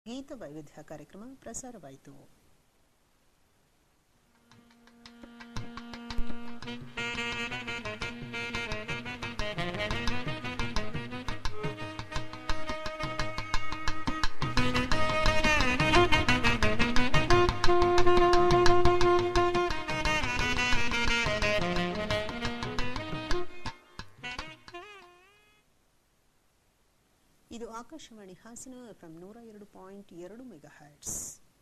ಗೀತ ವೈವಿಧ್ಯ ಕಾರ್ಯಕ್ರಮ ಪ್ರಸಾರವಾಯಿತು ಇದು ಆಕಾಶವಾಣಿ ಹಾಸನ ಎಫ್ಎಂ ನೂರ ಎರಡು ಪಾಯಿಂಟ್ ಎರಡು ಮೆಗಾ ಹ್ಯಾಟ್ಸ್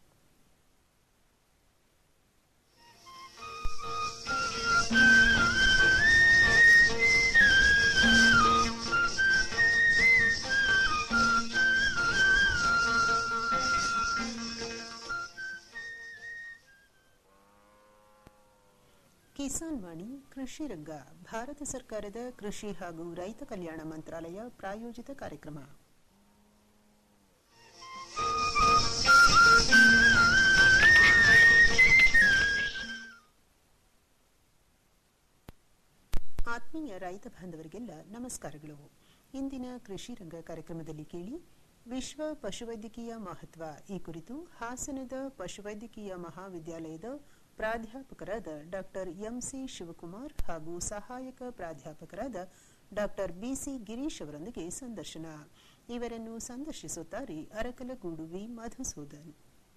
ಕಿಸಾನ್ ವಾಣಿ ಕೃಷಿ ರಂಗ ಭಾರತ ಸರ್ಕಾರದ ಕೃಷಿ ಹಾಗೂ ರೈತ ಕಲ್ಯಾಣ ಮಂತ್ರಾಲಯ ಪ್ರಾಯೋಜಿತ ಕಾರ್ಯಕ್ರಮ ಆತ್ಮೀಯ ರೈತ ಬಾಂಧವರಿಗೆಲ್ಲ ನಮಸ್ಕಾರಗಳು ಇಂದಿನ ಕೃಷಿ ರಂಗ ಕಾರ್ಯಕ್ರಮದಲ್ಲಿ ಕೇಳಿ ವಿಶ್ವ ಪಶುವೈದ್ಯಕೀಯ ಮಹತ್ವ ಈ ಕುರಿತು ಹಾಸನದ ಪಶುವೈದ್ಯಕೀಯ ಮಹಾವಿದ್ಯಾಲಯದ ಪ್ರಾಧ್ಯಾಪಕರಾದ ಡಾಕ್ಟರ್ ಎಂಸಿ ಶಿವಕುಮಾರ್ ಹಾಗೂ ಸಹಾಯಕ ಪ್ರಾಧ್ಯಾಪಕರಾದ ಡಾಕ್ಟರ್ ಬಿಸಿ ಗಿರೀಶ್ ಅವರೊಂದಿಗೆ ಸಂದರ್ಶನ ಇವರನ್ನು ಸಂದರ್ಶಿಸುತ್ತಾರೆ ಅರಕಲಗೂಡು ವಿ ಮಧುಸೂದನ್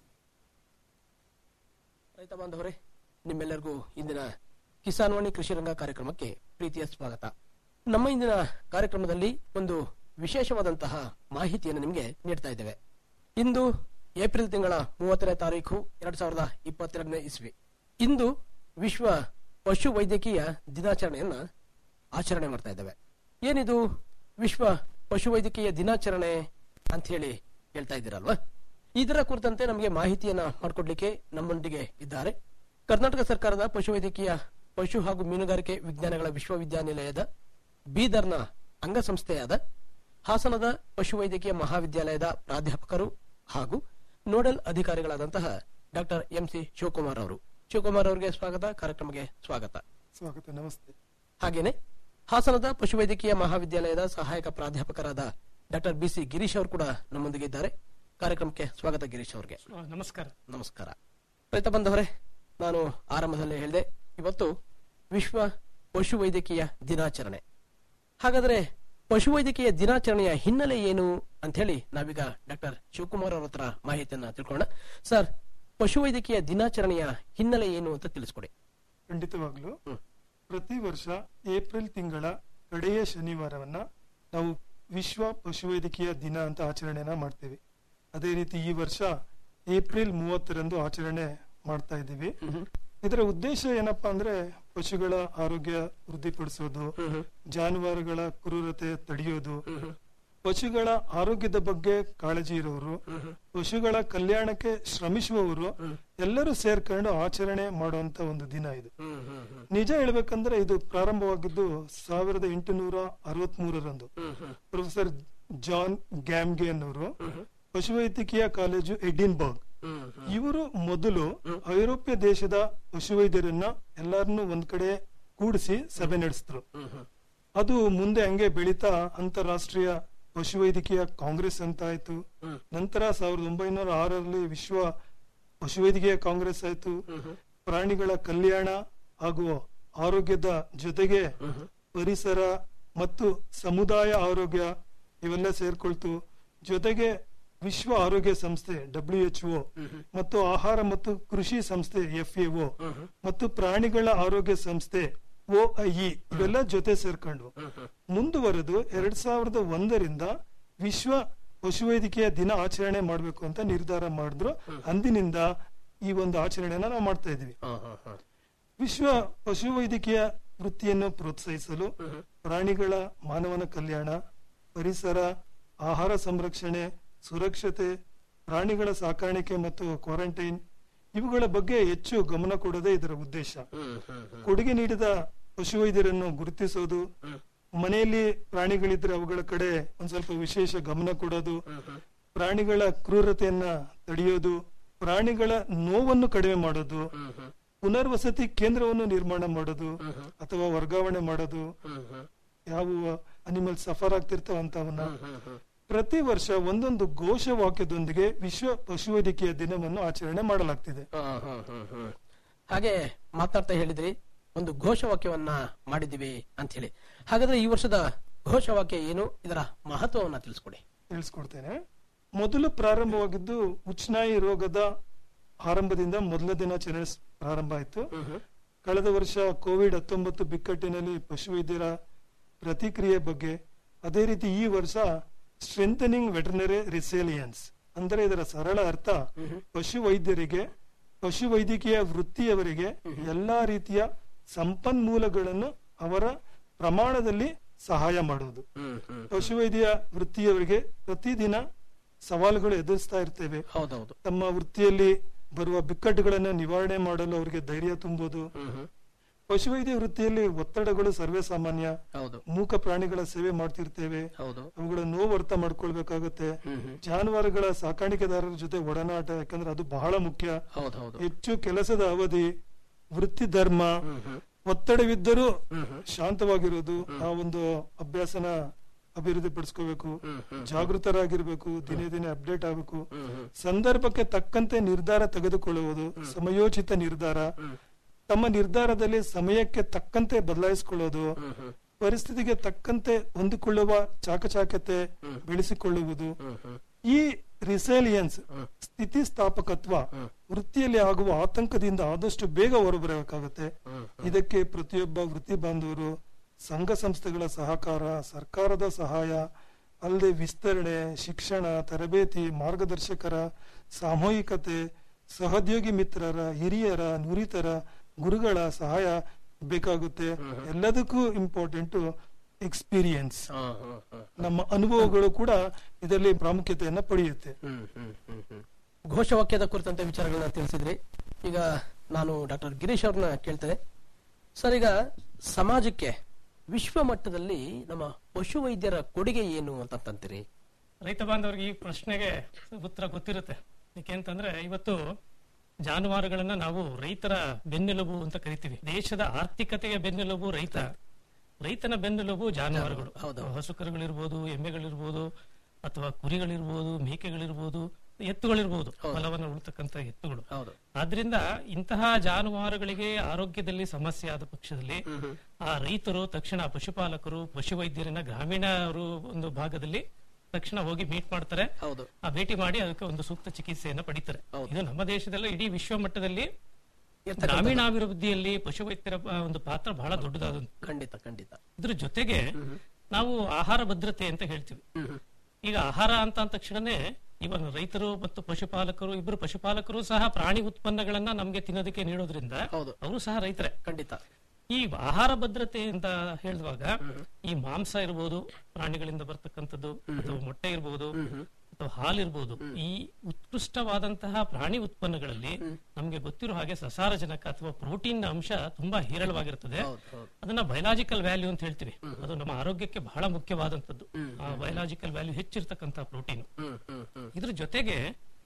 ರೈತ ಬಾಂಧವರೇ ನಿಮ್ಮೆಲ್ಲರಿಗೂ ಇಂದಿನ ಕಿಸಾನ್ ವಾಣಿ ಕೃಷಿ ರಂಗ ಕಾರ್ಯಕ್ರಮಕ್ಕೆ ಪ್ರೀತಿಯ ಸ್ವಾಗತ ನಮ್ಮ ಇಂದಿನ ಕಾರ್ಯಕ್ರಮದಲ್ಲಿ ಒಂದು ವಿಶೇಷವಾದಂತಹ ಮಾಹಿತಿಯನ್ನು ನಿಮಗೆ ನೀಡ್ತಾ ಇದ್ದೇವೆ ಇಂದು ಏಪ್ರಿಲ್ ತಿಂಗಳ ಮೂವತ್ತನೇ ತಾರೀಕು ಎರಡ್ ಸಾವಿರದ ಇಪ್ಪತ್ತೆರಡನೇ ಇಸ್ವಿ ಇಂದು ವಿಶ್ವ ಪಶು ವೈದ್ಯಕೀಯ ದಿನಾಚರಣೆಯನ್ನ ಆಚರಣೆ ಮಾಡ್ತಾ ಇದ್ದೇವೆ ಏನಿದು ವಿಶ್ವ ಪಶು ವೈದ್ಯಕೀಯ ದಿನಾಚರಣೆ ಅಂತ ಹೇಳಿ ಹೇಳ್ತಾ ಇದ್ದೀರಲ್ವಾ ಇದರ ಕುರಿತಂತೆ ನಮಗೆ ಮಾಹಿತಿಯನ್ನ ಮಾಡಿಕೊಡ್ಲಿಕ್ಕೆ ನಮ್ಮೊಂದಿಗೆ ಇದ್ದಾರೆ ಕರ್ನಾಟಕ ಸರ್ಕಾರದ ಪಶುವೈದ್ಯಕೀಯ ಪಶು ಹಾಗೂ ಮೀನುಗಾರಿಕೆ ವಿಜ್ಞಾನಗಳ ವಿಶ್ವವಿದ್ಯಾನಿಲಯದ ಬೀದರ್ನ ಅಂಗಸಂಸ್ಥೆಯಾದ ಹಾಸನದ ಪಶುವೈದ್ಯಕೀಯ ಮಹಾವಿದ್ಯಾಲಯದ ಪ್ರಾಧ್ಯಾಪಕರು ಹಾಗೂ ನೋಡಲ್ ಅಧಿಕಾರಿಗಳಾದಂತಹ ಡಾಕ್ಟರ್ ಎಂಸಿ ಶಿವಕುಮಾರ್ ಅವರು ಶಿವಕುಮಾರ್ ಅವರಿಗೆ ಸ್ವಾಗತ ಕಾರ್ಯಕ್ರಮಕ್ಕೆ ಸ್ವಾಗತ ಸ್ವಾಗತ ನಮಸ್ತೆ ಹಾಗೇನೆ ಹಾಸನದ ಪಶುವೈದ್ಯಕೀಯ ಮಹಾವಿದ್ಯಾಲಯದ ಸಹಾಯಕ ಪ್ರಾಧ್ಯಾಪಕರಾದ ಡಾಕ್ಟರ್ ಬಿಸಿ ಗಿರೀಶ್ ಅವರು ಕೂಡ ನಮ್ಮೊಂದಿಗೆ ಇದ್ದಾರೆ ಕಾರ್ಯಕ್ರಮಕ್ಕೆ ಸ್ವಾಗತ ಗಿರೀಶ್ ಅವರಿಗೆ ನಮಸ್ಕಾರ ನಮಸ್ಕಾರ ರೈತ ಬಂಧವರೇ ನಾನು ಆರಂಭದಲ್ಲೇ ಹೇಳಿದೆ ಇವತ್ತು ವಿಶ್ವ ಪಶುವೈದ್ಯಕೀಯ ದಿನಾಚರಣೆ ಹಾಗಾದ್ರೆ ಪಶುವೈದ್ಯಕೀಯ ದಿನಾಚರಣೆಯ ಹಿನ್ನೆಲೆ ಏನು ಅಂತ ಹೇಳಿ ನಾವೀಗ ಡಾಕ್ಟರ್ ಶಿವಕುಮಾರ್ ಅವರ ಹತ್ರ ಮಾಹಿತಿಯನ್ನ ತಿಳ್ಕೊಳ್ಳೋಣ ಸರ್ ಪಶುವೈದ್ಯಕೀಯ ದಿನಾಚರಣೆಯ ಹಿನ್ನೆಲೆ ಏನು ಅಂತ ತಿಳಿಸ್ಕೊಡಿ ಖಂಡಿತವಾಗ್ಲು ಹ್ಮ್. ಪ್ರತಿ ವರ್ಷ ಏಪ್ರಿಲ್ ತಿಂಗಳ ಕಡೆಯ ಶನಿವಾರವನ್ನ ನಾವು ವಿಶ್ವ ಪಶುವೈದ್ಯಕೀಯ ದಿನ ಅಂತ ಆಚರಣೆನ ಮಾಡ್ತೇವೆ ಅದೇ ರೀತಿ ಈ ವರ್ಷ ಏಪ್ರಿಲ್ ಮೂವತ್ತರಂದು ಆಚರಣೆ ಮಾಡ್ತಾ ಇದ್ದೀವಿ ಇದರ ಉದ್ದೇಶ ಏನಪ್ಪಾ ಅಂದ್ರೆ ಪಶುಗಳ ಆರೋಗ್ಯ ವೃದ್ಧಿಪಡಿಸೋದು ಜಾನುವಾರುಗಳ ಕ್ರೂರತೆ ತಡೆಯೋದು ಪಶುಗಳ ಆರೋಗ್ಯದ ಬಗ್ಗೆ ಕಾಳಜಿ ಇರೋರು ಪಶುಗಳ ಕಲ್ಯಾಣಕ್ಕೆ ಶ್ರಮಿಸುವವರು ಎಲ್ಲರೂ ಸೇರ್ಕೊಂಡು ಆಚರಣೆ ಮಾಡುವಂತ ಒಂದು ದಿನ ಇದು ನಿಜ ಹೇಳ್ಬೇಕಂದ್ರೆ ಇದು ಪ್ರಾರಂಭವಾಗಿದ್ದು ಸಾವಿರದ ಎಂಟುನೂರ ಅರವತ್ ಮೂರರಂದು ಪ್ರೊಫೆಸರ್ ಜಾನ್ ಗ್ಯಾಮ್ಗೆ ಅನ್ನೋರು ಪಶುವೈದ್ಯಕೀಯ ಕಾಲೇಜು ಎಡಿನ್ಬರ್ಗ್ ಇವರು ಮೊದಲು ಐರೋಪ್ಯ ದೇಶದ ಪಶುವೈದ್ಯರನ್ನ ಎಲ್ಲರನ್ನೂ ಒಂದ್ ಕಡೆ ಕೂಡಿಸಿ ಸಭೆ ನಡೆಸಿದ್ರು ಅದು ಮುಂದೆ ಹಂಗೆ ಬೆಳೀತಾ ಅಂತಾರಾಷ್ಟ್ರೀಯ ಪಶುವೈದ್ಯಕೀಯ ಕಾಂಗ್ರೆಸ್ ಅಂತ ಆಯ್ತು ನಂತರ ಸಾವಿರದ ಒಂಬೈನೂರ ಆರರಲ್ಲಿ ವಿಶ್ವ ಪಶುವೈದ್ಯಕೀಯ ಕಾಂಗ್ರೆಸ್ ಆಯ್ತು ಪ್ರಾಣಿಗಳ ಕಲ್ಯಾಣ ಹಾಗೂ ಆರೋಗ್ಯದ ಜೊತೆಗೆ ಪರಿಸರ ಮತ್ತು ಸಮುದಾಯ ಆರೋಗ್ಯ ಇವೆಲ್ಲ ಸೇರ್ಕೊಳ್ತು ಜೊತೆಗೆ ವಿಶ್ವ ಆರೋಗ್ಯ ಸಂಸ್ಥೆ ಡಬ್ಲ್ಯೂ ಎಚ್ ಒ ಮತ್ತು ಆಹಾರ ಮತ್ತು ಕೃಷಿ ಸಂಸ್ಥೆ ಎಫ್ ಎ ಮತ್ತು ಪ್ರಾಣಿಗಳ ಆರೋಗ್ಯ ಸಂಸ್ಥೆ ಒ ಇ ಇವೆಲ್ಲ ಜೊತೆ ಸೇರ್ಕೊಂಡು ಮುಂದುವರೆದು ಎರಡ್ ಸಾವಿರದ ಒಂದರಿಂದ ವಿಶ್ವ ಪಶುವೈದ್ಯಕೀಯ ದಿನ ಆಚರಣೆ ಮಾಡಬೇಕು ಅಂತ ನಿರ್ಧಾರ ಮಾಡಿದ್ರು ಅಂದಿನಿಂದ ಈ ಒಂದು ಆಚರಣೆನ ನಾವು ಮಾಡ್ತಾ ಇದೀವಿ ವಿಶ್ವ ಪಶುವೈದ್ಯಕೀಯ ವೃತ್ತಿಯನ್ನು ಪ್ರೋತ್ಸಾಹಿಸಲು ಪ್ರಾಣಿಗಳ ಮಾನವನ ಕಲ್ಯಾಣ ಪರಿಸರ ಆಹಾರ ಸಂರಕ್ಷಣೆ ಸುರಕ್ಷತೆ ಪ್ರಾಣಿಗಳ ಸಾಕಾಣಿಕೆ ಮತ್ತು ಕ್ವಾರಂಟೈನ್ ಇವುಗಳ ಬಗ್ಗೆ ಹೆಚ್ಚು ಗಮನ ಕೊಡೋದೇ ಇದರ ಉದ್ದೇಶ ಕೊಡುಗೆ ನೀಡಿದ ಪಶುವೈದ್ಯರನ್ನು ಗುರುತಿಸೋದು ಮನೆಯಲ್ಲಿ ಪ್ರಾಣಿಗಳಿದ್ರೆ ಅವುಗಳ ಕಡೆ ಒಂದ್ ಸ್ವಲ್ಪ ವಿಶೇಷ ಗಮನ ಕೊಡೋದು ಪ್ರಾಣಿಗಳ ಕ್ರೂರತೆಯನ್ನ ತಡೆಯೋದು ಪ್ರಾಣಿಗಳ ನೋವನ್ನು ಕಡಿಮೆ ಮಾಡೋದು ಪುನರ್ವಸತಿ ಕೇಂದ್ರವನ್ನು ನಿರ್ಮಾಣ ಮಾಡೋದು ಅಥವಾ ವರ್ಗಾವಣೆ ಮಾಡೋದು ಯಾವ ಅನಿಮಲ್ ಸಫರ್ ಆಗ್ತಿರ್ತಾವ ಅಂತವನ್ನ ಪ್ರತಿ ವರ್ಷ ಒಂದೊಂದು ಘೋಷವಾಕ್ಯದೊಂದಿಗೆ ವಿಶ್ವ ಪಶುವೈದ್ಯಕೀಯ ದಿನವನ್ನು ಆಚರಣೆ ಮಾಡಲಾಗ್ತಿದೆ ಹಾ, ಹಾ, ಹಾ, ಹಾ. ಹಾಗೆ ಮಾತಾಡ್ತಾ ಹೇಳಿದ್ರಿ ಒಂದು ಘೋಷವಾಕ್ಯವನ್ನ ಮಾಡಿದ್ದೀವಿ ಅಂತ ಹೇಳಿ ಹಾಗಾದ್ರೆ ಈ ವರ್ಷದ ಘೋಷವಾಕ್ಯ ಏನು ಇದರ ಮಹತ್ವವನ್ನ ತಿಳಿಸ್ಕೊಡಿ ತಿಳಿಸ್ಕೊಡ್ತೇನೆ ಮೊದಲು ಪ್ರಾರಂಭವಾಗಿದ್ದು ಉಚ್ನಾಯಿ ರೋಗದ ಆರಂಭದಿಂದ ಮೊದಲ ದಿನಾಚರಣೆ ಸ್- ಪ್ರಾರಂಭ ಆಯಿತು ಕಳೆದ ವರ್ಷ ಕೋವಿಡ್ ಹತ್ತೊಂಬತ್ತು ಬಿಕ್ಕಟ್ಟಿನಲ್ಲಿ ಪಶುವೈದ್ಯರ ಪ್ರತಿಕ್ರಿಯೆ ಬಗ್ಗೆ ಅದೇ ರೀತಿ ಈ ವರ್ಷ ಸ್ಟ್ರೆಂಥನಿಂಗ್ ವೆಟರ್ನರಿ ರಿಸೇಲಿಯನ್ಸ್ ಅಂದರೆ ಇದರ ಸರಳ ಅರ್ಥ ಪಶುವೈದ್ಯರಿಗೆ ಪಶುವೈದ್ಯಕೀಯ ವೃತ್ತಿಯವರಿಗೆ ಎಲ್ಲಾ ರೀತಿಯ ಸಂಪನ್ಮೂಲಗಳನ್ನು ಅವರ ಪ್ರಮಾಣದಲ್ಲಿ ಸಹಾಯ ಮಾಡುವುದು ಹ್ಮ್ ಹ್ಮ್ ಪಶುವೈದ್ಯ ವೃತ್ತಿಯವರಿಗೆ ಪ್ರತಿದಿನ ಸವಾಲುಗಳು ಎದುರಿಸ್ತಾ ಇರ್ತೇವೆ ಹೌದೌದು ತಮ್ಮ ವೃತ್ತಿಯಲ್ಲಿ ಬರುವ ಬಿಕ್ಕಟ್ಟುಗಳನ್ನು ನಿವಾರಣೆ ಮಾಡಲು ಅವರಿಗೆ ಧೈರ್ಯ ತುಂಬುವುದು ಹ್ಮ್ ಹ್ಮ್ ಪಶುವೈದ್ಯ ವೃತ್ತಿಯಲ್ಲಿ ಒತ್ತಡಗಳು ಸರ್ವೇ ಸಾಮಾನ್ಯ ಹೌದು ಮೂಕ ಪ್ರಾಣಿಗಳ ಸೇವೆ ಮಾಡ್ತಿರ್ತೇವೆ ಹೌದು ಅವುಗಳ ನೋವು ಅರ್ಥ ಮಾಡ್ಕೊಳ್ಬೇಕಾಗತ್ತೆ ಹ್ಮ್ ಹ್ಮ್ ಜಾನುವಾರುಗಳ ಸಾಕಾಣಿಕೆದಾರರ ಜೊತೆ ಒಡನಾಟ ಯಾಕಂದ್ರೆ ಅದು ಬಹಳ ಮುಖ್ಯ ಹೌದು ಹೌದು ಹೆಚ್ಚು ಕೆಲಸದ ಅವಧಿ ವೃತ್ತಿ ಧರ್ಮ ಹ್ಮ್ ಹ್ಮ್ ಒತ್ತಡವಿದ್ದರೂ ಹ್ಮ್ ಹ್ಮ್ ಶಾಂತವಾಗಿರೋದು ಆ ಒಂದು ಅಭ್ಯಾಸನ ಅಭಿವೃದ್ಧಿ ಪಡಿಸ್ಕೋಬೇಕು ಹ್ಮ್ ಹ್ಮ್ ಜಾಗೃತರಾಗಿರ್ಬೇಕು ದಿನೇ ದಿನೇ ಅಪ್ಡೇಟ್ ಆಗಬೇಕು ಹ್ಮ್ ಹ್ಮ್ ಸಂದರ್ಭಕ್ಕೆ ತಕ್ಕಂತೆ ನಿರ್ಧಾರ ತೆಗೆದುಕೊಳ್ಳುವುದು ಸಮಯೋಚಿತ ನಿರ್ಧಾರ ಹ್ಮ್. ತಮ್ಮ ನಿರ್ಧಾರದಲ್ಲಿ ಸಮಯಕ್ಕೆ ತಕ್ಕಂತೆ ಬದಲಾಯಿಸಿಕೊಳ್ಳೋದು ಹ್ಮ್ ಹ್ಮ್ ಪರಿಸ್ಥಿತಿಗೆ ತಕ್ಕಂತೆ ಹೊಂದಿಕೊಳ್ಳುವ ಚಾಕಚಾಕ್ಯತೆ ಹ್ಮ್. ಬೆಳೆಸಿಕೊಳ್ಳುವುದು ಹ್ಮ್ ಹ್ಮ್ ಈ ರಿಸೇಲಿಯನ್ಸ್ ಹ್ಮ್. ಸ್ಥಿತಿಸ್ಥಾಪಕತ್ವ ಹ್ಮ್. ವೃತ್ತಿಯಲ್ಲಿ ಆಗುವ ಆತಂಕದಿಂದ ಆದಷ್ಟು ಬೇಗ ಹೊರಬರಬೇಕಾಗುತ್ತೆ ಹ್ಮ್ ಇದಕ್ಕೆ ಪ್ರತಿಯೊಬ್ಬ ವೃತ್ತಿ ಬಾಂಧವರು ಸಂಘ ಸಂಸ್ಥೆಗಳ ಸಹಕಾರ ಸರ್ಕಾರದ ಸಹಾಯ ಅಲ್ಲದೆ ವಿಸ್ತರಣೆ ಶಿಕ್ಷಣ ತರಬೇತಿ ಮಾರ್ಗದರ್ಶಕರ ಸಾಮೂಹಿಕತೆ ಸಹೋದ್ಯೋಗಿ ಮಿತ್ರರ ಹಿರಿಯರ ನುರಿತರ ಗುರುಗಳ ಸಹಾಯ ಬೇಕಾಗುತ್ತೆ ಎಲ್ಲದಕ್ಕೂ ಇಂಪಾರ್ಟೆಂಟ್ ಎಕ್ಸ್ಪೀರಿಯನ್ಸ್ ಹಾ, ಹಾ, ಹಾ. ನಮ್ಮ ಅನುಭವಗಳು ಕೂಡ ಇದರಲ್ಲಿ ಪ್ರಾಮುಖ್ಯತೆಯನ್ನ ಪಡೆಯುತ್ತೆ ಹ್ಮ್, ಹ್ಮ್, ಹ್ಮ್, ಹ್ಮ್. ಘೋಷವಾಕ್ಯದ ಕುರಿತಂತೆ ವಿಚಾರಗಳನ್ನ ತಿಳಿಸಿದ್ರಿ ಈಗ ನಾನು ಡಾಕ್ಟರ್ ಗಿರೀಶ್ ಅವ್ರನ್ನ ಕೇಳ್ತೇನೆ ಸರ್ ಈಗ ಸಮಾಜಕ್ಕೆ ವಿಶ್ವ ಮಟ್ಟದಲ್ಲಿ ನಮ್ಮ ಪಶುವೈದ್ಯರ ಕೊಡುಗೆ ಏನು ಅಂತಂತೀರಿ ರೈತ ಬಾಂಧವರಿಗೆ ಈ ಪ್ರಶ್ನೆಗೆ ಉತ್ತರ ಗೊತ್ತಿರುತ್ತೆ ಯಾಕೆಂತಂದ್ರೆ ಇವತ್ತು ಜಾನುವಾರುಗಳನ್ನ ನಾವು ರೈತರ ಬೆನ್ನೆಲುಬು ಅಂತ ಕರಿತೀವಿ ದೇಶದ ಆರ್ಥಿಕತೆಯ ಬೆನ್ನೆಲುಬು ರೈತ ರೈತನ ಬೆನ್ನೆಲುಬು ಜಾನುವಾರುಗಳು ಹೌದು. ಹಸುಕರುಗಳಿರ್ಬೋದು ಎಮ್ಮೆಗಳಿರ್ಬೋದು ಅಥವಾ ಕುರಿಗಳಿರ್ಬೋದು ಮೇಕೆಗಳಿರ್ಬೋದು ಎತ್ತುಗಳಿರ್ಬೋದು ಫಲವನ್ನು ಉಳ್ತಕ್ಕಂತ ಎತ್ತುಗಳು ಹೌದು ಆದ್ರಿಂದ ಇಂತಹ ಜಾನುವಾರುಗಳಿಗೆ ಆರೋಗ್ಯದಲ್ಲಿ ಸಮಸ್ಯೆ ಆದ ಪಕ್ಷದಲ್ಲಿ ಆ ರೈತರು ತಕ್ಷಣ ಪಶುಪಾಲಕರು ಪಶುವೈದ್ಯರನ್ನ ಗ್ರಾಮೀಣರು ಒಂದು ಭಾಗದಲ್ಲಿ ತಕ್ಷಣ ಹೋಗಿ ಮೀಟ್ ಮಾಡ್ತಾರೆ ಹೌದು ಆ ಭೇಟಿ ಮಾಡಿ ಅದಕ್ಕೆ ಒಂದು ಸೂಕ್ತ ಚಿಕಿತ್ಸೆಯನ್ನ ಪಡಿತಾರೆ ಹೌದು. ಇದು ನಮ್ಮ ದೇಶದಲ್ಲ ಇಡೀ ವಿಶ್ವ ಮಟ್ಟದಲ್ಲಿ ಇರ್ತಕ್ಕಂಥದ್ದು. ಗ್ರಾಮೀಣಾಭಿವೃದ್ಧಿಯಲ್ಲಿ ಪಶುವೈದ್ಯರ ಆ, ಒಂದು ಪಾತ್ರ ಬಹಳ ದೊಡ್ಡದಾದಂತ ಖಂಡಿತ ಖಂಡಿತ ಇದ್ರ ಜೊತೆಗೆ ನಾವು ಆಹಾರ ಭದ್ರತೆ ಅಂತ ಹೇಳ್ತೀವಿ ಹ್ಮ್ ಹ್ಮ್. ಈಗ ಆಹಾರ ಅಂತ ಅಂದ ತಕ್ಷಣನೇ ಇವನ್ ರೈತರು ಮತ್ತು ಪಶುಪಾಲಕರು ಇಬ್ಬರು ಪಶುಪಾಲಕರು ಸಹ ಪ್ರಾಣಿ ಉತ್ಪನ್ನಗಳನ್ನ ನಮ್ಗೆ ತಿನ್ನೋದಕ್ಕೆ ನೀಡೋದ್ರಿಂದ ಹೌದು ಅವರು ಸಹ ರೈತರೇ ಖಂಡಿತ ಈ ಆಹಾರ ಭದ್ರತೆ ಅಂತ ಹೇಳಿದಾಗ ಈ ಮಾಂಸ ಇರ್ಬೋದು ಪ್ರಾಣಿಗಳಿಂದ ಬರ್ತಕ್ಕಂಥದ್ದು ಅಥವಾ ಮೊಟ್ಟೆ ಇರ್ಬೋದು ಅಥವಾ ಹಾಲು ಇರ್ಬೋದು ಈ ಉತ್ಕೃಷ್ಟವಾದಂತಹ ಪ್ರಾಣಿ ಉತ್ಪನ್ನಗಳಲ್ಲಿ ನಮ್ಗೆ ಗೊತ್ತಿರೋ ಹಾಗೆ ಸಸಾರಜನಕ ಅಥವಾ ಪ್ರೋಟೀನ್ ಅಂಶ ತುಂಬಾ ಹೇರಳವಾಗಿರ್ತದೆ ಹೌದು ಹೌದು ಅದನ್ನ ಬಯಲಾಜಿಕಲ್ ವ್ಯಾಲ್ಯೂ ಅಂತ ಹೇಳ್ತೀವಿ ಅದು ನಮ್ಮ ಆರೋಗ್ಯಕ್ಕೆ ಬಹಳ ಮುಖ್ಯವಾದಂತದ್ದು ಆ ಬಯಲಾಜಿಕಲ್ ವ್ಯಾಲ್ಯೂ ಹೆಚ್ಚಿರ್ತಕ್ಕಂಥ ಪ್ರೋಟೀನ್ ಹ್ಮ್ ಹ್ಮ್ ಹ್ಮ್ ಇದ್ರ ಜೊತೆಗೆ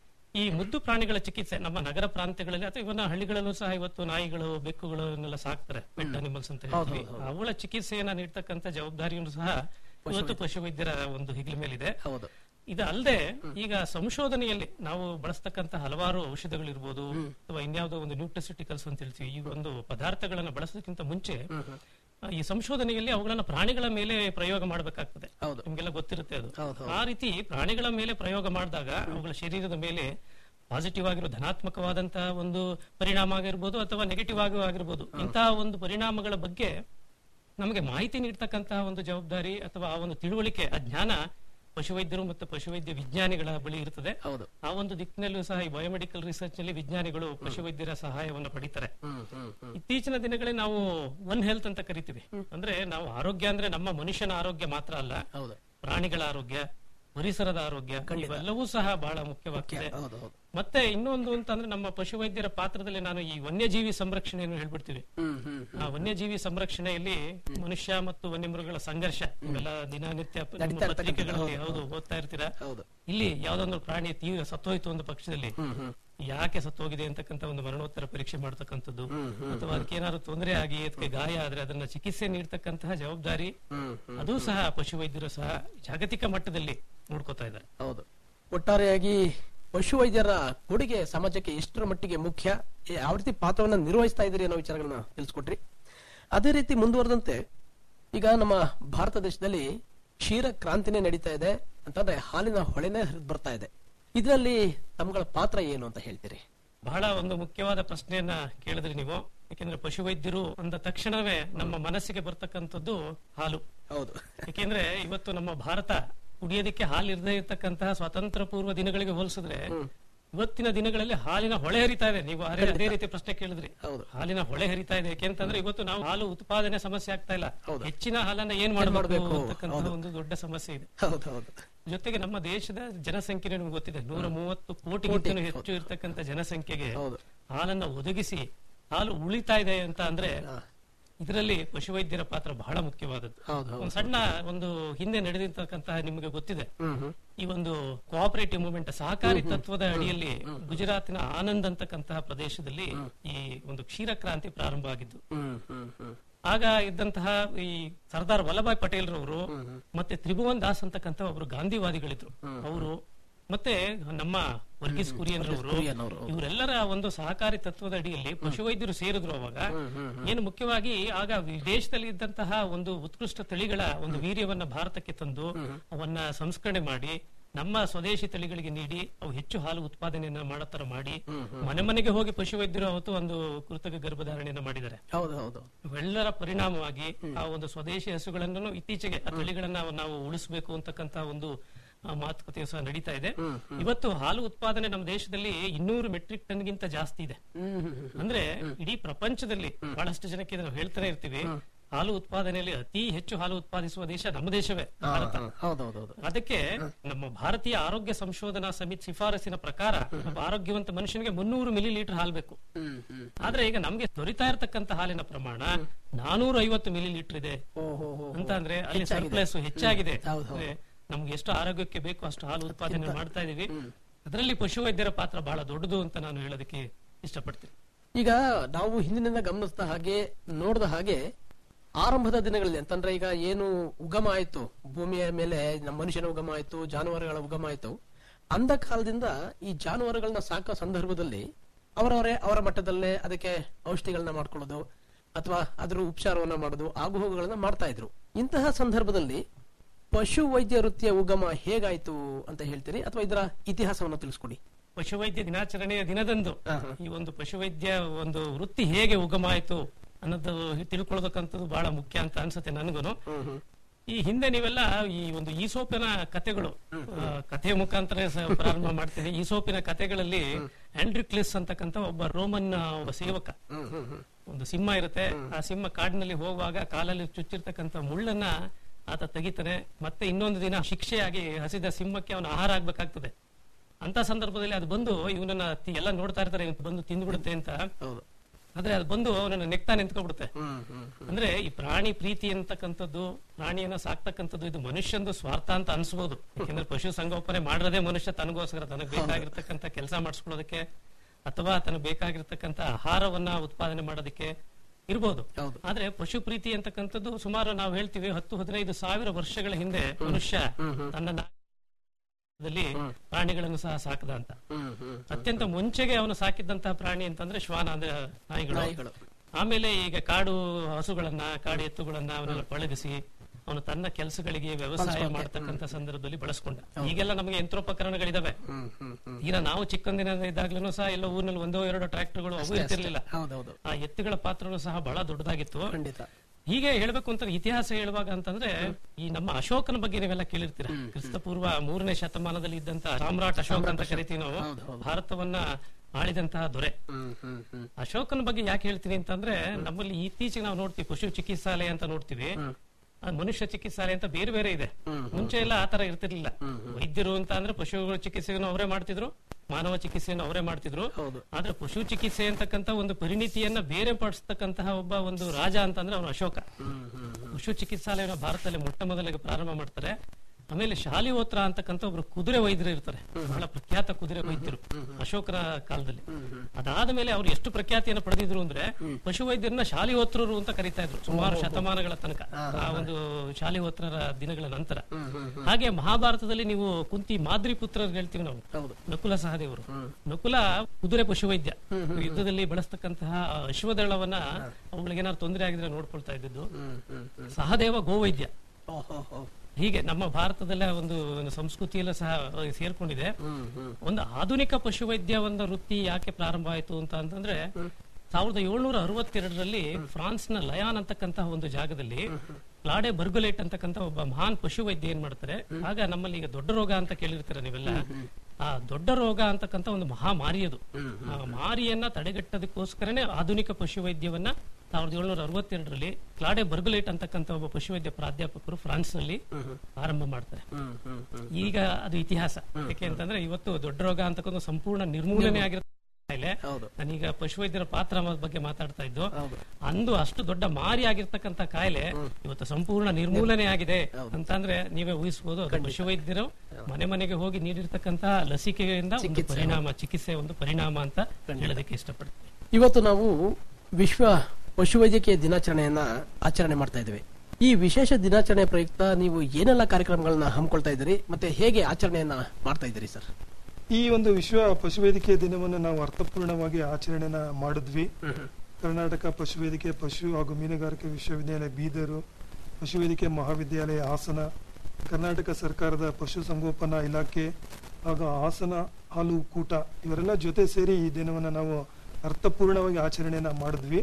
ಈ ಮುದ್ದು ಪ್ರಾಣಿಗಳ ಚಿಕಿತ್ಸೆ ನಮ್ಮ ನಗರ ಪ್ರಾಂತ್ಯಗಳಲ್ಲಿ ಅಥವಾ ಇವನ್ನ ಹಳ್ಳಿಗಳಲ್ಲೂ ಸಹ ಇವತ್ತು ನಾಯಿಗಳು ಬೆಕ್ಕುಗಳನ್ನೆಲ್ಲ ಸಾಕ್ತಾರೆ ಪೆಟ್ ಅನಿಮಲ್ಸ್ ಅಂತ ಹೇಳ್ತೀವಿ ಅವುಗಳ ಚಿಕಿತ್ಸೆಯನ್ನ ನೀಡ್ತಕ್ಕಂಥ ಜವಾಬ್ದಾರಿಯನ್ನು ಸಹ ಇವತ್ತು ಪಶುವೈದ್ಯರ ಒಂದು ಹೆಗಲ ಮೇಲಿದೆ ಹೌದು ಇದು ಅಲ್ಲದೆ ಈಗ ಸಂಶೋಧನೆಯಲ್ಲಿ ನಾವು ಬಳಸ್ತಕ್ಕಂತ ಹಲವಾರು ಔಷಧಗಳಿರ್ಬೋದು ಅಥವಾ ಇನ್ಯಾವುದೋ ಒಂದು ನ್ಯೂಟ್ರಿಸಿಟಿಕಲ್ಸ್ ಅಂತ ಹೇಳ್ತೀವಿ ಈ ಒಂದು ಪದಾರ್ಥಗಳನ್ನ ಬಳಸೋದಕ್ಕಿಂತ ಮುಂಚೆ ಆ, ಈ ಸಂಶೋಧನೆಯಲ್ಲಿ ಅವುಗಳನ್ನ ಪ್ರಾಣಿಗಳ ಮೇಲೆ ಪ್ರಯೋಗ ಮಾಡಬೇಕಾಗ್ತದೆ ಹೌದು ನಿಮ್ಗೆಲ್ಲ ಗೊತ್ತಿರುತ್ತೆ ಅದು ಹೌದು, ಆ ರೀತಿ ಪ್ರಾಣಿಗಳ ಮೇಲೆ ಪ್ರಯೋಗ ಮಾಡಿದಾಗ ಅವುಗಳ ಶರೀರದ ಮೇಲೆ ಪಾಸಿಟಿವ್ ಆಗಿರೋ ಧನಾತ್ಮಕವಾದಂತಹ ಒಂದು ಪರಿಣಾಮ ಆಗಿರ್ಬೋದು ಅಥವಾ ನೆಗೆಟಿವ್ ಆಗಿ ಆಗಿರ್ಬೋದು ಇಂತಹ ಒಂದು ಪರಿಣಾಮಗಳ ಬಗ್ಗೆ ನಮಗೆ ಮಾಹಿತಿ ನೀಡ್ತಕ್ಕಂತಹ ಒಂದು ಜವಾಬ್ದಾರಿ ಅಥವಾ ಆ ಒಂದು ತಿಳುವಳಿಕೆ ಆ ಜ್ಞಾನ ಪಶುವೈದ್ಯರು ಮತ್ತು ಪಶುವೈದ್ಯ ವಿಜ್ಞಾನಿಗಳ ಬಳಿ ಇರುತ್ತದೆ ಹೌದು ಆ ಒಂದು ದಿಕ್ಕಿನಲ್ಲೂ ಸಹ ಈ ಬಯೋಮೆಡಿಕಲ್ ರಿಸರ್ಚ್ ನಲ್ಲಿ ವಿಜ್ಞಾನಿಗಳು ಪಶುವೈದ್ಯರ ಸಹಾಯವನ್ನು ಪಡಿತಾರೆ ಹ್ಮ್ ಹ್ಮ್ ಹ್ಮ್ ಇತ್ತೀಚಿನ ದಿನಗಳೇ ನಾವು ಒನ್ ಹೆಲ್ತ್ ಅಂತ ಕರಿತೀವಿ ಅಂದ್ರೆ ನಾವು ಆರೋಗ್ಯ ಅಂದ್ರೆ ನಮ್ಮ ಮನುಷ್ಯನ ಆರೋಗ್ಯ ಮಾತ್ರ ಅಲ್ಲ ಹೌದು ಪ್ರಾಣಿಗಳ ಆರೋಗ್ಯ ಪರಿಸರದ ಆರೋಗ್ಯ ಇವೆಲ್ಲವೂ ಸಹ ಬಹಳ ಮುಖ್ಯವಾಗ್ತದೆ ಹೌದು ಹೌದು ಮತ್ತೆ ಇನ್ನೊಂದು ಅಂತಂದ್ರೆ ನಮ್ಮ ಪಶುವೈದ್ಯರ ಪಾತ್ರದಲ್ಲಿ ನಾನು ಈ ವನ್ಯಜೀವಿ ಸಂರಕ್ಷಣೆಯನ್ನು ಹೇಳ್ಬಿಡ್ತೀವಿ ಹ್ಮ್ ಹ್ಮ್ ಹ್ಮ್. ಆ ವನ್ಯಜೀವಿ ಸಂರಕ್ಷಣೆಯಲ್ಲಿ ಮನುಷ್ಯ ಮತ್ತು ವನ್ಯಮೃಗಗಳ ಸಂಘರ್ಷ ಇವೆಲ್ಲ ದಿನನಿತ್ಯ ಪ- ನಿಮ್ಮ ಪತ್ರಿಕೆಗಳಲ್ಲಿ ಹೌದು ಓದ್ತಾ ಇರ್ತೀರಾ ಹೌದು ಇಲ್ಲಿ ಯಾವ್ದೊಂದು ಪ್ರಾಣಿ ತೀವ್ರ ಸತ್ತೋಯ್ತು ಒಂದು ಪಕ್ಷದಲ್ಲಿ ಹ್ಮ್ ಹ್ಮ್ ಯಾಕೆ ಸತ್ತೋಗಿದೆ ಅಂತಕ್ಕಂಥ ಒಂದು ಮರಣೋತ್ತರ ಪರೀಕ್ಷೆ ಮಾಡ್ತಕ್ಕಂಥದ್ದು ಅಥವಾ ಅದಕ್ಕೆ ಏನಾದ್ರು ತೊಂದರೆ ಆಗಿ ಅದಕ್ಕೆ ಗಾಯ ಆದ್ರೆ ಅದನ್ನ ಚಿಕಿತ್ಸೆ ನೀಡ್ತಕ್ಕಂತಹ ಜವಾಬ್ದಾರಿ ಹ್ಮ್ ಹ್ಮ್ ಅದು ಸಹ ಪಶುವೈದ್ಯರು ಸಹ ಜಾಗತಿಕ ಮಟ್ಟದಲ್ಲಿ ನೋಡ್ಕೋತಾ ಇದ್ದಾರೆ ಹೌದು ಒಟ್ಟಾರೆಯಾಗಿ ಪಶುವೈದ್ಯರ ಕೊಡುಗೆ ಸಮಾಜಕ್ಕೆ ಎಷ್ಟರ ಮಟ್ಟಿಗೆ ಮುಖ್ಯ ಯಾವ ರೀತಿ ಪಾತ್ರವನ್ನ ನಿರ್ವಹಿಸ್ತಾ ಇದ್ದೀರಿ ಅನ್ನೋ ವಿಚಾರಗಳನ್ನ ತಿಳಿಸ್ಕೊಟ್ರಿ ಅದೇ ರೀತಿ ಮುಂದುವರೆದಂತೆ ಈಗ ನಮ್ಮ ಭಾರತ ದೇಶದಲ್ಲಿ ಕ್ಷೀರ ಕ್ರಾಂತಿನೇ ನಡೀತಾ ಇದೆ ಅಂತಂದ್ರೆ ಹಾಲಿನ ಹೊಳೆನೇ ಹರಿದು ಬರ್ತಾ ಇದೆ ಇದರಲ್ಲಿ ತಮ್ಮಗಳ ಪಾತ್ರ ಏನು ಅಂತ ಹೇಳ್ತೀರಿ ಬಹಳ ಒಂದು ಮುಖ್ಯವಾದ ಪ್ರಶ್ನೆಯನ್ನ ಕೇಳಿದ್ರಿ ನೀವು ಯಾಕೆಂದ್ರೆ ಪಶುವೈದ್ಯರು ಅಂದ ತಕ್ಷಣವೇ ನಮ್ಮ ಮನಸ್ಸಿಗೆ ಬರ್ತಕ್ಕಂಥದ್ದು ಹಾಲು ಹೌದು ಯಾಕೆಂದ್ರೆ ಇವತ್ತು ನಮ್ಮ ಭಾರತ ಕುಡಿಯೋದಕ್ಕೆ ಹಾಲು ಇರದೇ ಇರತಕ್ಕಂತಹ ಸ್ವಾತಂತ್ರ್ಯ ಪೂರ್ವ ದಿನಗಳಿಗೆ ಹೋಲಿಸಿದ್ರೆ ಇವತ್ತಿನ ದಿನಗಳಲ್ಲಿ ಹಾಲಿನ ಹೊಳೆ ಹರಿತಾ ಇದೆ ನೀವು ಅದೇ ಅದೇ ರೀತಿ ಪ್ರಶ್ನೆ ಕೇಳಿದ್ರಿ ಹೌದು. ಹಾಲಿನ ಹೊಳೆ ಹರಿತಾ ಇದೆ ಯಾಕೆಂತಂದ್ರೆ ಇವತ್ತು ನಾವು ಹಾಲು ಉತ್ಪಾದನೆ ಸಮಸ್ಯೆ ಆಗ್ತಾ ಇಲ್ಲ ಹೌದು. ಹೆಚ್ಚಿನ ಹಾಲನ್ನ ಏನ್ ಮಾಡ್ಬೇಕು? ಮಾಡಬೇಕು ಅಂತಕ್ಕಂಥ ಒಂದು ದೊಡ್ಡ ಸಮಸ್ಯೆ ಇದೆ ಹೌದು ಹೌದು ಜೊತೆಗೆ ನಮ್ಮ ದೇಶದ ಜನಸಂಖ್ಯೆ ನಿಮ್ಗೆ ಗೊತ್ತಿದೆ ನೂರ ಮೂವತ್ತು ಕೋಟಿಗಿಂತಲೂ ಹೆಚ್ಚು ಇರ್ತಕ್ಕಂಥ ಜನಸಂಖ್ಯೆಗೆ ಹೌದು. ಹಾಲನ್ನ ಒದಗಿಸಿ ಹಾಲು ಉಳಿತಾ ಇದೆ ಅಂತ ಅಂದ್ರೆ ಹಾ. ಇದರಲ್ಲಿ ಪಶುವೈದ್ಯರ ಪಾತ್ರ ಬಹಳ ಮುಖ್ಯವಾದದ್ದು ಹೌದು ಹೌದು ಒಂದು ಸಣ್ಣ ಒಂದು ಹಿಂದೆ ನಡೆದಿರ್ತಕ್ಕಂತಹ ನಿಮಗೆ ಗೊತ್ತಿದೆ ಹ್ಮ್ ಹ್ಮ್ ಈ ಒಂದು ಕೋಆಪರೇಟಿವ್ ಮೂವ್ಮೆಂಟ್ ಸಹಕಾರಿ ತತ್ವದ ಅಡಿಯಲ್ಲಿ ಗುಜರಾತಿನ ಆನಂದ್ ಅಂತಕ್ಕಂತಹ ಪ್ರದೇಶದಲ್ಲಿ ಈ ಒಂದು ಕ್ಷೀರ ಕ್ರಾಂತಿ ಪ್ರಾರಂಭ ಆಗಿದ್ದು ಹ್ಮ್ ಹ್ಮ್ ಹ್ಮ್ ಆಗ ಇದ್ದಂತಹ ಈ ಸರ್ದಾರ್ ವಲ್ಲಭಾಯ್ ಪಟೇಲ್ ರವರು ಮತ್ತೆ ತ್ರಿಭುವನ್ ದಾಸ್ ಅಂತಕ್ಕಂಥ ಒಬ್ರು ಗಾಂಧಿವಾದಿಗಳಿದ್ರು ಅವರು ಮತ್ತೆ ನಮ್ಮ ವರ್ಗೀಸ್ ಕುರಿಯನ್ ರವರು ಕುರಿಯನ್ ಅವರು, ಹೌದು. ಇವರೆಲ್ಲರ ಒಂದು ಸಹಕಾರಿ ತತ್ವದ ಅಡಿಯಲ್ಲಿ ಪಶುವೈದ್ಯರು ಸೇರಿದ್ರು ಅವಾಗ ಏನು ಮುಖ್ಯವಾಗಿ ಆಗ ವಿದೇಶದಲ್ಲಿ ಇದ್ದಂತಹ ಒಂದು ಉತ್ಕೃಷ್ಟ ತಳಿಗಳ ಒಂದು ವೀರ್ಯವನ್ನ ಭಾರತಕ್ಕೆ ತಂದು ಅವನ್ನ ಸಂಸ್ಕರಣೆ ಮಾಡಿ ನಮ್ಮ ಸ್ವದೇಶಿ ತಳಿಗಳಿಗೆ ನೀಡಿ ಅವು ಹೆಚ್ಚು ಹಾಲು ಉತ್ಪಾದನೆಯನ್ನ ಮಾಡೋ ತರ ಮಾಡಿ ಮನೆ ಮನೆಗೆ ಹೋಗಿ ಪಶುವೈದ್ಯರು ಅವತ್ತು ಒಂದು ಕೃತಕ ಗರ್ಭಧಾರಣೆಯನ್ನ ಮಾಡಿದ್ದಾರೆ ಹೌದು ಹೌದು ಇವೆಲ್ಲರ ಪರಿಣಾಮವಾಗಿ ಆ ಒಂದು ಸ್ವದೇಶಿ ಹಸುಗಳನ್ನು ಇತ್ತೀಚೆಗೆ ಆ ತಳಿಗಳನ್ನ ನಾವು ಉಳಿಸಬೇಕು ಅಂತಕ್ಕಂತ ಒಂದು ಆ, ಮಾತುಕತೆ ಸಹ ನಡೀತಾ ಇದೆ ಇವತ್ತು ಹಾಲು ಉತ್ಪಾದನೆ ನಮ್ಮ ದೇಶದಲ್ಲಿ ಇನ್ನೂರು ಮೆಟ್ರಿಕ್ ಟನ್ ಗಿಂತ ಜಾಸ್ತಿ ಇದೆ ಹ್ಮ್ ಹ್ಮ್ ಹ್ಮ್ ಅಂದ್ರೆ ಇಡೀ ಪ್ರಪಂಚದಲ್ಲಿ ಬಹಳಷ್ಟು ಜನಕ್ಕೆ ನಾವು ಹೇಳ್ತಾನೆ ಇರ್ತೀವಿ ಹಾಲು ಉತ್ಪಾದನೆಯಲ್ಲಿ ಅತಿ ಹೆಚ್ಚು ಹಾಲು ಉತ್ಪಾದಿಸುವ ದೇಶ ನಮ್ಮ ದೇಶವೇ ಭಾರತ ಹೌದು ಹೌದು ಹೌದು ಅದಕ್ಕೆ ನಮ್ಮ ಭಾರತೀಯ ಆರೋಗ್ಯ ಸಂಶೋಧನಾ ಸಮಿತಿ ಶಿಫಾರಸಿನ ಪ್ರಕಾರ ಒಬ್ಬ ಆರೋಗ್ಯವಂತ ಮನುಷ್ಯನಿಗೆ ಮುನ್ನೂರು ಮಿಲಿ ಲೀಟರ್ ಹಾಲು ಬೇಕು ಹ್ಮ್ ಹ್ಮ್ ಆದ್ರೆ ಈಗ ನಮ್ಗೆ ದೊರೀತಾ ಇರತಕ್ಕಂತ ಹಾಲಿನ ಪ್ರಮಾಣ ನಾನೂರ ಐವತ್ತು ಮಿಲಿ ಲೀಟರ್ ಇದೆ ಓ ಹೋ ಹೋ ಅಂತ ಅಂದ್ರೆ ಅಲ್ಲಿ ಹೆಚ್ಚಾಗಿದೆ. ಸರ್ಪ್ಲಸ್ ಹೆಚ್ಚಾಗಿದೆ ಹೌದು, ಹೌದು. ಅಂದ್ರೆ ನಮ್ಗೆ ಎಷ್ಟು ಆರೋಗ್ಯಕ್ಕೆ ಬೇಕು ಅಷ್ಟು ಹಾಲು ಉತ್ಪಾದನೆ ಮಾಡ್ತಾ ಇದೀವಿ ಅದರಲ್ಲಿ ಪಶುವೈದ್ಯರ ಪಾತ್ರ ಬಹಳ ದೊಡ್ಡದು ಅಂತ ನಾನು ಹೇಳೋದಕ್ಕೆ ಇಷ್ಟಪಡ್ತೀನಿ ಈಗ ನಾವು ಹಿಂದಿನಿಂದ ಗಮನಿಸಿದ ಹಾಗೆ ನೋಡಿದ ಹಾಗೆ ಆರಂಭದ ದಿನಗಳಲ್ಲಿ ಅಂತಂದ್ರೆ ಈಗ ಏನು ಉಗಮ ಆಯ್ತು ಭೂಮಿಯ ಮೇಲೆ ನಮ್ಮ ಮನುಷ್ಯನ ಉಗಮ ಆಯ್ತು ಜಾನುವಾರುಗಳ ಉಗಮ ಆಯ್ತು ಅಂದ ಕಾಲದಿಂದ ಈ ಜಾನುವಾರುಗಳನ್ನ ಸಾಕೋ ಸಂದರ್ಭದಲ್ಲಿ ಅವರವರೇ ಅವರ ಮಟ್ಟದಲ್ಲೇ ಅದಕ್ಕೆ ಔಷಧಿಗಳನ್ನ ಮಾಡ್ಕೊಳ್ಳೋದು ಅಥವಾ ಅದ್ರ ಉಪಚಾರವನ್ನ ಮಾಡೋದು ಆಗು ಹೋಗುಗಳನ್ನ ಮಾಡ್ತಾ ಇದ್ರು ಇಂತಹ ಸಂದರ್ಭದಲ್ಲಿ ಪಶು ವೈದ್ಯ ವೃತ್ತಿಯ ಉಗಮ ಹೇಗಾಯ್ತು ಅಂತ ಹೇಳ್ತೀರಿ ಅಥವಾ ಇದರ ಇತಿಹಾಸವನ್ನು ತಿಳಿಸ್ಕೊಡಿ ಪಶುವೈದ್ಯ ದಿನಾಚರಣೆಯ ದಿನದಂದು ಹಾ, ಹಾ. ಈ ಒಂದು ಪಶುವೈದ್ಯ ಒಂದು ವೃತ್ತಿ ಹೇಗೆ ಉಗಮ ಆಯ್ತು ಅನ್ನೋದು ತಿಳ್ಕೊಳ್ಬೇಕಂತದ್ದು ಬಹಳ ಮುಖ್ಯ ಅಂತ ಅನ್ಸುತ್ತೆ ನನಗೂನು ಈ ಹಿಂದೆ ನೀವೆಲ್ಲ ಈ ಒಂದು ಈಸೋಪಿನ ಕಥೆಗಳು ಆ, ಕಥೆಯ ಮುಖಾಂತರ ಸ- ಪ್ರಾರಂಭ ಮಾಡ್ತೀನಿ ಈಸೋಪಿನ ಕಥೆಗಳಲ್ಲಿ ಆಂಡ್ರಿಕ್ಲಿಸ್ ಅಂತಕ್ಕಂಥ ಒಬ್ಬ ರೋಮನ್ ಆ, ಒಬ್ಬ ಸೇವಕ ಹ್ಮ್ ಹ್ಮ್ ಹ್ಮ್ ಒಂದು ಸಿಂಹ ಇರುತ್ತೆ ಆ ಸಿಂಹ ಕಾಡಿನಲ್ಲಿ ಹೋಗುವಾಗ ಕಾಲಲ್ಲಿ ಚುಚ್ಚಿರ್ತಕ್ಕಂಥ ಮುಳ್ಳನ್ನ ಆತ ತೆಗಿತಾನೆ ಮತ್ತೆ ಇನ್ನೊಂದು ದಿನ ಶಿಕ್ಷೆಯಾಗಿ ಹಸಿದ ಸಿಂಹಕ್ಕೆ ಅವನ ಆಹಾರ ಆಗ್ಬೇಕಾಗ್ತದೆ ಅಂತ ಸಂದರ್ಭದಲ್ಲಿ ಅದು ಬಂದು ಇವನನ್ನ ತಿ- ಎಲ್ಲ ನೋಡ್ತಾ ಇರ್ತಾರೆ ಇವ್ನು ಬಂದು ತಿಂದ್ಬಿಡುತ್ತೆ ಅಂತ ಹೌದು ಆದ್ರೆ ಅದು ಬಂದು ಅವನನ್ನ ನೆಕ್ತಾ ನಿಂತ್ಕೊಬಿಡುತ್ತೆ ಹ್ಮ್ ಹ್ಮ್ ಅಂದ್ರೆ ಈ ಪ್ರಾಣಿ ಪ್ರೀತಿ ಅಂತಕ್ಕಂಥದ್ದು ಪ್ರಾಣಿಯನ್ನ ಸಾಕ್ತಕ್ಕಂಥದ್ದು ಇದು ಮನುಷ್ಯಂದು ಸ್ವಾರ್ಥ ಅಂತ ಅನ್ಸ್ಬೋದು ಯಾಕೆಂದ್ರೆ ಪಶು ಸಂಗೋಪನೆ ಮಾಡಿರೋದೇ ಮನುಷ್ಯ ತನಗೋಸ್ಕರ ತನಗೆ ಬೇಕಾಗಿರ್ತಕ್ಕಂಥ ಕೆಲಸ ಮಾಡಿಸ್ಕೊಳ್ಳೋದಕ್ಕೆ ಅಥವಾ ತನಗೆ ಬೇಕಾಗಿರ್ತಕ್ಕಂಥ ಆಹಾರವನ್ನ ಉತ್ಪಾದನೆ ಮಾಡೋದಕ್ಕೆ ಇರ್ಬೋದು ಹೌದು. ಆದ್ರೆ ಪಶು ಪ್ರೀತಿ ಅಂತಕ್ಕಂಥದ್ದು ಸುಮಾರು ನಾವು ಹೇಳ್ತೀವಿ ಹತ್ತು ಹದಿನೈದು ಸಾವಿರ ವರ್ಷಗಳ ಹಿಂದೆ ಮನುಷ್ಯ ತನ್ನ ನಾಗರಿಕದಲ್ಲಿ ಪ್ರಾಣಿಗಳನ್ನು ಸಹ ಸಾಕದ ಅಂತ ಹ್ಮ್ ಹ್ಮ್ ಅತ್ಯಂತ ಮುಂಚೆಗೆ ಅವನು ಸಾಕಿದ್ದಂತಹ ಪ್ರಾಣಿ ಅಂತಂದ್ರೆ ಶ್ವಾನ ಅಂದ್ರೆ ನಾಯಿಗಳು ನಾಯಿಗಳು. ಆಮೇಲೆ ಈಗ ಕಾಡು ಹಸುಗಳನ್ನ ಕಾಡು ಎತ್ತುಗಳನ್ನ ಅವನ್ನೆಲ್ಲ ಪಳಗಿಸಿ ಅವನು ತನ್ನ ಕೆಲಸಗಳಿಗೆ ವ್ಯವಸಾಯ ಮಾಡತಕ್ಕಂತ ಸಂದರ್ಭದಲ್ಲಿ ಬಳಸ್ಕೊಂಡ ಈಗೆಲ್ಲ ನಮಗೆ ಯಂತ್ರೋಪಕರಣಗಳಿದಾವೆ ಹ್ಮ್ ಹ್ಮ್ ಹ್ಮ್ ಈಗ ನಾವು ಚಿಕ್ಕಂದಿನ ಇದ್ದಾಗ್ಲೂ ಸಹ ಎಲ್ಲ ಊರಿನಲ್ಲಿ ಒಂದೋ ಎರಡೋ ಟ್ರ್ಯಾಕ್ಟರ್ಗಳು ಅವು ಇರ್ತಿರ್ಲಿಲ್ಲ ಹೌದೌದು ಆ ಎತ್ತುಗಳ ಪಾತ್ರನೂ ಸಹ ಬಹಳ ದೊಡ್ಡದಾಗಿತ್ತು ಖಂಡಿತ ಹೀಗೆ ಹೇಳ್ಬೇಕು ಅಂತ ಇತಿಹಾಸ ಹೇಳುವಾಗ ಅಂತಂದ್ರೆ ಈ ನಮ್ಮ ಅಶೋಕನ ಬಗ್ಗೆ ನೀವೆಲ್ಲ ಕೇಳಿರ್ತೀರ ಕ್ರಿಸ್ತ ಪೂರ್ವ ಮೂರನೇ ಶತಮಾನದಲ್ಲಿ ಇದ್ದಂತ ಸಾಮ್ರಾಟ್ ಅಶೋಕ ಅಂತ ಕರಿತೀವಿ ನಾವು ಹೌದು, ಹೌದು. ಭಾರತವನ್ನ ಆಳಿದಂತಹ ದೊರೆ ಹ್ಮ್ ಹ್ಮ್ ಹ್ಮ್ ಅಶೋಕನ ಬಗ್ಗೆ ಯಾಕೆ ಹೇಳ್ತೀನಿ ಅಂತಂದ್ರೆ ನಮ್ಮಲ್ಲಿ ಇತ್ತೀಚೆಗೆ ನಾವು ನೋಡ್ತೀವಿ ಪಶು ಚಿಕಿತ್ಸಾಲಯ ಅಂತ ನೋಡ್ತೀವಿ ಆ ಮನುಷ್ಯ ಚಿಕಿತ್ಸಾಲಯ ಅಂತ ಬೇರೆ ಬೇರೆ ಇದೆ ಮುಂಚೆ ಎಲ್ಲ ಆತರ ಇರ್ತಿರ್ಲಿಲ್ಲ ವೈದ್ಯರು ಅಂತ ಅಂದ್ರೆ ಪಶುಗಳ ಚಿಕಿತ್ಸೆಯನ್ನು ಅವರೇ ಮಾಡ್ತಿದ್ರು ಮಾನವ ಚಿಕಿತ್ಸೆಯನ್ನು ಅವರೇ ಮಾಡ್ತಿದ್ರು ಹೌದು. ಆದ್ರೆ ಪಶು ಚಿಕಿತ್ಸೆ ಅಂತಕ್ಕಂತ ಒಂದು ಪರಿಣಿತಿಯನ್ನ ಬೇರೆ ಪಡಿಸ್ತಕ್ಕಂತಹ ಒಬ್ಬ ಒಂದು ರಾಜ ಅಂತಂದ್ರೆ ಅವನು ಅಶೋಕ ಹ್ಮ್ ಹ್ಮ್ ಪಶು ಚಿಕಿತ್ಸಾಲಯನ ಭಾರತದಲ್ಲಿ ಮೊಟ್ಟ ಮೊದಲಿಗೆ ಪ್ರಾರಂಭ ಮಾಡ್ತಾರೆ ಆಮೇಲೆ ಶಾಲಿಹೋತ್ರ ಅಂತಕ್ಕಂಥ ಒಬ್ರು ಕುದುರೆ ವೈದ್ಯರು ಇರ್ತಾರೆ ಬಹಳ ಪ್ರಖ್ಯಾತ ಕುದುರೆ ವೈದ್ಯರು ಅಶೋಕರ ಕಾಲದಲ್ಲಿ ಅದಾದ ಮೇಲೆ ಅವ್ರು ಎಷ್ಟು ಪ್ರಖ್ಯಾತಿಯನ್ನು ಪಡೆದಿದ್ರು ಅಂದ್ರೆ ಪಶುವೈದ್ಯರನ್ನ ಶಾಲಿಹೋತ್ರರು ಅಂತ ಕರೀತಾ ಇದ್ರು ಸುಮಾರು ಶತಮಾನಗಳ ತನಕ ಆ ಒಂದು ಶಾಲಿಹೋತ್ರರ ದಿನಗಳ ನಂತರ ಹಾಗೆ ಮಹಾಭಾರತದಲ್ಲಿ ನೀವು ಕುಂತಿ ಮಾದ್ರಿ ಪುತ್ರರು ಹೇಳ್ತೀವಿ ನಾವು ಹೌದು ನಕುಲ ಸಹದೇವರು ನಕುಲ ಕುದುರೆ ಪಶುವೈದ್ಯ ಯುದ್ಧದಲ್ಲಿ ಬಳಸ್ತಕ್ಕಂತಹ ಆ ಅಶ್ವದಳವನ್ನ ಅವುಗಳಿಗೆ ಏನಾದ್ರು ತೊಂದರೆ ಆಗಿದ್ರೆ ನೋಡ್ಕೊಳ್ತಾ ಇದ್ದಿದ್ದು ಹ್ಮ್ ಹ್ಮ್ ಹ್ಮ್ ಸಹದೇವ ಗೋವೈದ್ಯ ಓಹೋ ಹೋ ಹೀಗೆ ನಮ್ಮ ಭಾರತದಲ್ಲೇ ಒಂದು ಒಂದು ಸಂಸ್ಕೃತಿಯೆಲ್ಲ ಸಹ ಸೇರ್ಕೊಂಡಿದೆ ಹ್ಮ್ ಹ್ಮ್ ಒಂದು ಆಧುನಿಕ ಪಶುವೈದ್ಯ ಒಂದು ವೃತ್ತಿ ಯಾಕೆ ಪ್ರಾರಂಭ ಆಯಿತು ಅಂತ ಅಂತಂದ್ರೆ ಸಾವಿರದ ಏಳ್ನೂರ ಅರವತ್ತೆರಡರಲ್ಲಿ ಫ್ರಾನ್ಸ್ನ ಲಯಾನ್ ಅಂತಕ್ಕಂತಹ ಒಂದು ಜಾಗದಲ್ಲಿ ಕ್ಲಾಡೆ ಬರ್ಗುಲೇಟ್ ಅಂತಕ್ಕಂಥ ಒಬ್ಬ ಮಹಾನ್ ಪಶುವೈದ್ಯ ಏನ್ ಮಾಡ್ತಾರೆ ಆಗ ನಮ್ಮಲ್ಲಿ ಈಗ ದೊಡ್ಡ ರೋಗ ಅಂತ ಕೇಳಿರ್ತೀರ ನೀವೆಲ್ಲ ಆ ದೊಡ್ಡ ರೋಗ ಅಂತಕ್ಕಂಥ ಒಂದು ಮಹಾಮಾರಿ ಅದು ಆ ಮಾರಿಯನ್ನ ತಡೆಗಟ್ಟೋದಕ್ಕೋಸ್ಕರನೇ ಆಧುನಿಕ ಪಶುವೈದ್ಯವನ್ನ ಸಾವಿರದ ಏಳ್ನೂರ ಅರವತ್ತೆರಡರಲ್ಲಿ ಕ್ಲಾಡೆ ಬರ್ಗುಲೇಟ್ ಅಂತಕ್ಕಂಥ ಒಬ್ಬ ಪಶುವೈದ್ಯ ಪ್ರಾಧ್ಯಾಪಕರು ಫ್ರಾನ್ಸ್ ನಲ್ಲಿ ಆರಂಭ ಮಾಡ್ತಾರೆ ಹ್ಮ್ ಹ್ಮ್ ಹ್ಮ್ ಈಗ ಅದು ಇತಿಹಾಸ ಯಾಕೆ ಅಂತಂದ್ರೆ ಇವತ್ತು ದೊಡ್ಡ ರೋಗ ಅಂತಕ್ಕಂಥ ಸಂಪೂರ್ಣ ನಿರ್ಮೂಲನೆ ಆಗಿರೋ ಕಾಯಿಲೆ ಹೌದು ನಾನೀಗ ಪಶುವೈದ್ಯರ ಪಾತ್ರ ಬಗ್ಗೆ ಮಾತಾಡ್ತಾ ಇದ್ದು ಹೌದು ಅಂದು ಅಷ್ಟು ದೊಡ್ಡ ಮಾರಿ ಆಗಿರ್ತಕ್ಕಂಥ ಕಾಯಿಲೆ ಇವತ್ತು ಸಂಪೂರ್ಣ ನಿರ್ಮೂಲನೆ ಆಗಿದೆ ಅಂತಂದ್ರೆ ನೀವೇ ಊಹಿಸಬಹುದು ಅದು ಪಶುವೈದ್ಯರು ಮನೆ ಮನೆಗೆ ಹೋಗಿ ನೀಡಿರ್ತಕ್ಕಂಥ ಲಸಿಕೆಯಿಂದ ಒಂದು ಪರಿಣಾಮ ಚಿಕಿತ್ಸೆ ಒಂದು ಪರಿಣಾಮ ಅಂತ ಹೇಳೋದಕ್ಕೆ ಇಷ್ಟಪಡ್ತೀನಿ ಇವತ್ತು ನಾವು ವಿಶ್ವ ಪಶುವೈದ್ಯಕೀಯ ದಿನಾಚರಣೆಯನ್ನ ಆಚರಣೆ ಮಾಡ್ತಾ ಇದ್ದೇವೆ ಈ ವಿಶೇಷ ದಿನಾಚರಣೆ ಪ್ರಯುಕ್ತ ನೀವು ಏನೆಲ್ಲ ಕಾರ್ಯಕ್ರಮಗಳನ್ನ ಹಮ್ಮಿಕೊಳ್ತಾ ಇದ್ದೀರಿ ಮತ್ತೆ ಹೇಗೆ ಆಚರಣೆಯನ್ನ ಮಾಡ್ತಾ ಇದ್ದೀರಿ ಸರ್ ಈ ಒಂದು ವಿಶ್ವ ಪಶುವೈದ್ಯಕೀಯ ದಿನವನ್ನು ನಾವು ಅರ್ಥಪೂರ್ಣವಾಗಿ ಆಚರಣೆನ ಮಾಡಿದ್ವಿ ಕರ್ನಾಟಕ ಪಶುವೈದ್ಯಕೀಯ ಪಶು ಹಾಗೂ ಮೀನುಗಾರಿಕೆ ವಿಶ್ವವಿದ್ಯಾಲಯ ಬೀದರು ಪಶುವೈದ್ಯಕೀಯ ಮಹಾವಿದ್ಯಾಲಯ ಹಾಸನ ಕರ್ನಾಟಕ ಸರ್ಕಾರದ ಪಶುಸಂಗೋಪನಾ ಇಲಾಖೆ ಹಾಗೂ ಹಾಸನ ಹಾಲು ಕೂಟ ಇವರೆಲ್ಲ ಜೊತೆ ಸೇರಿ ಈ ದಿನವನ್ನು ನಾವು ಅರ್ಥಪೂರ್ಣವಾಗಿ ಆಚರಣೆಯನ್ನ ಮಾಡಿದ್ವಿ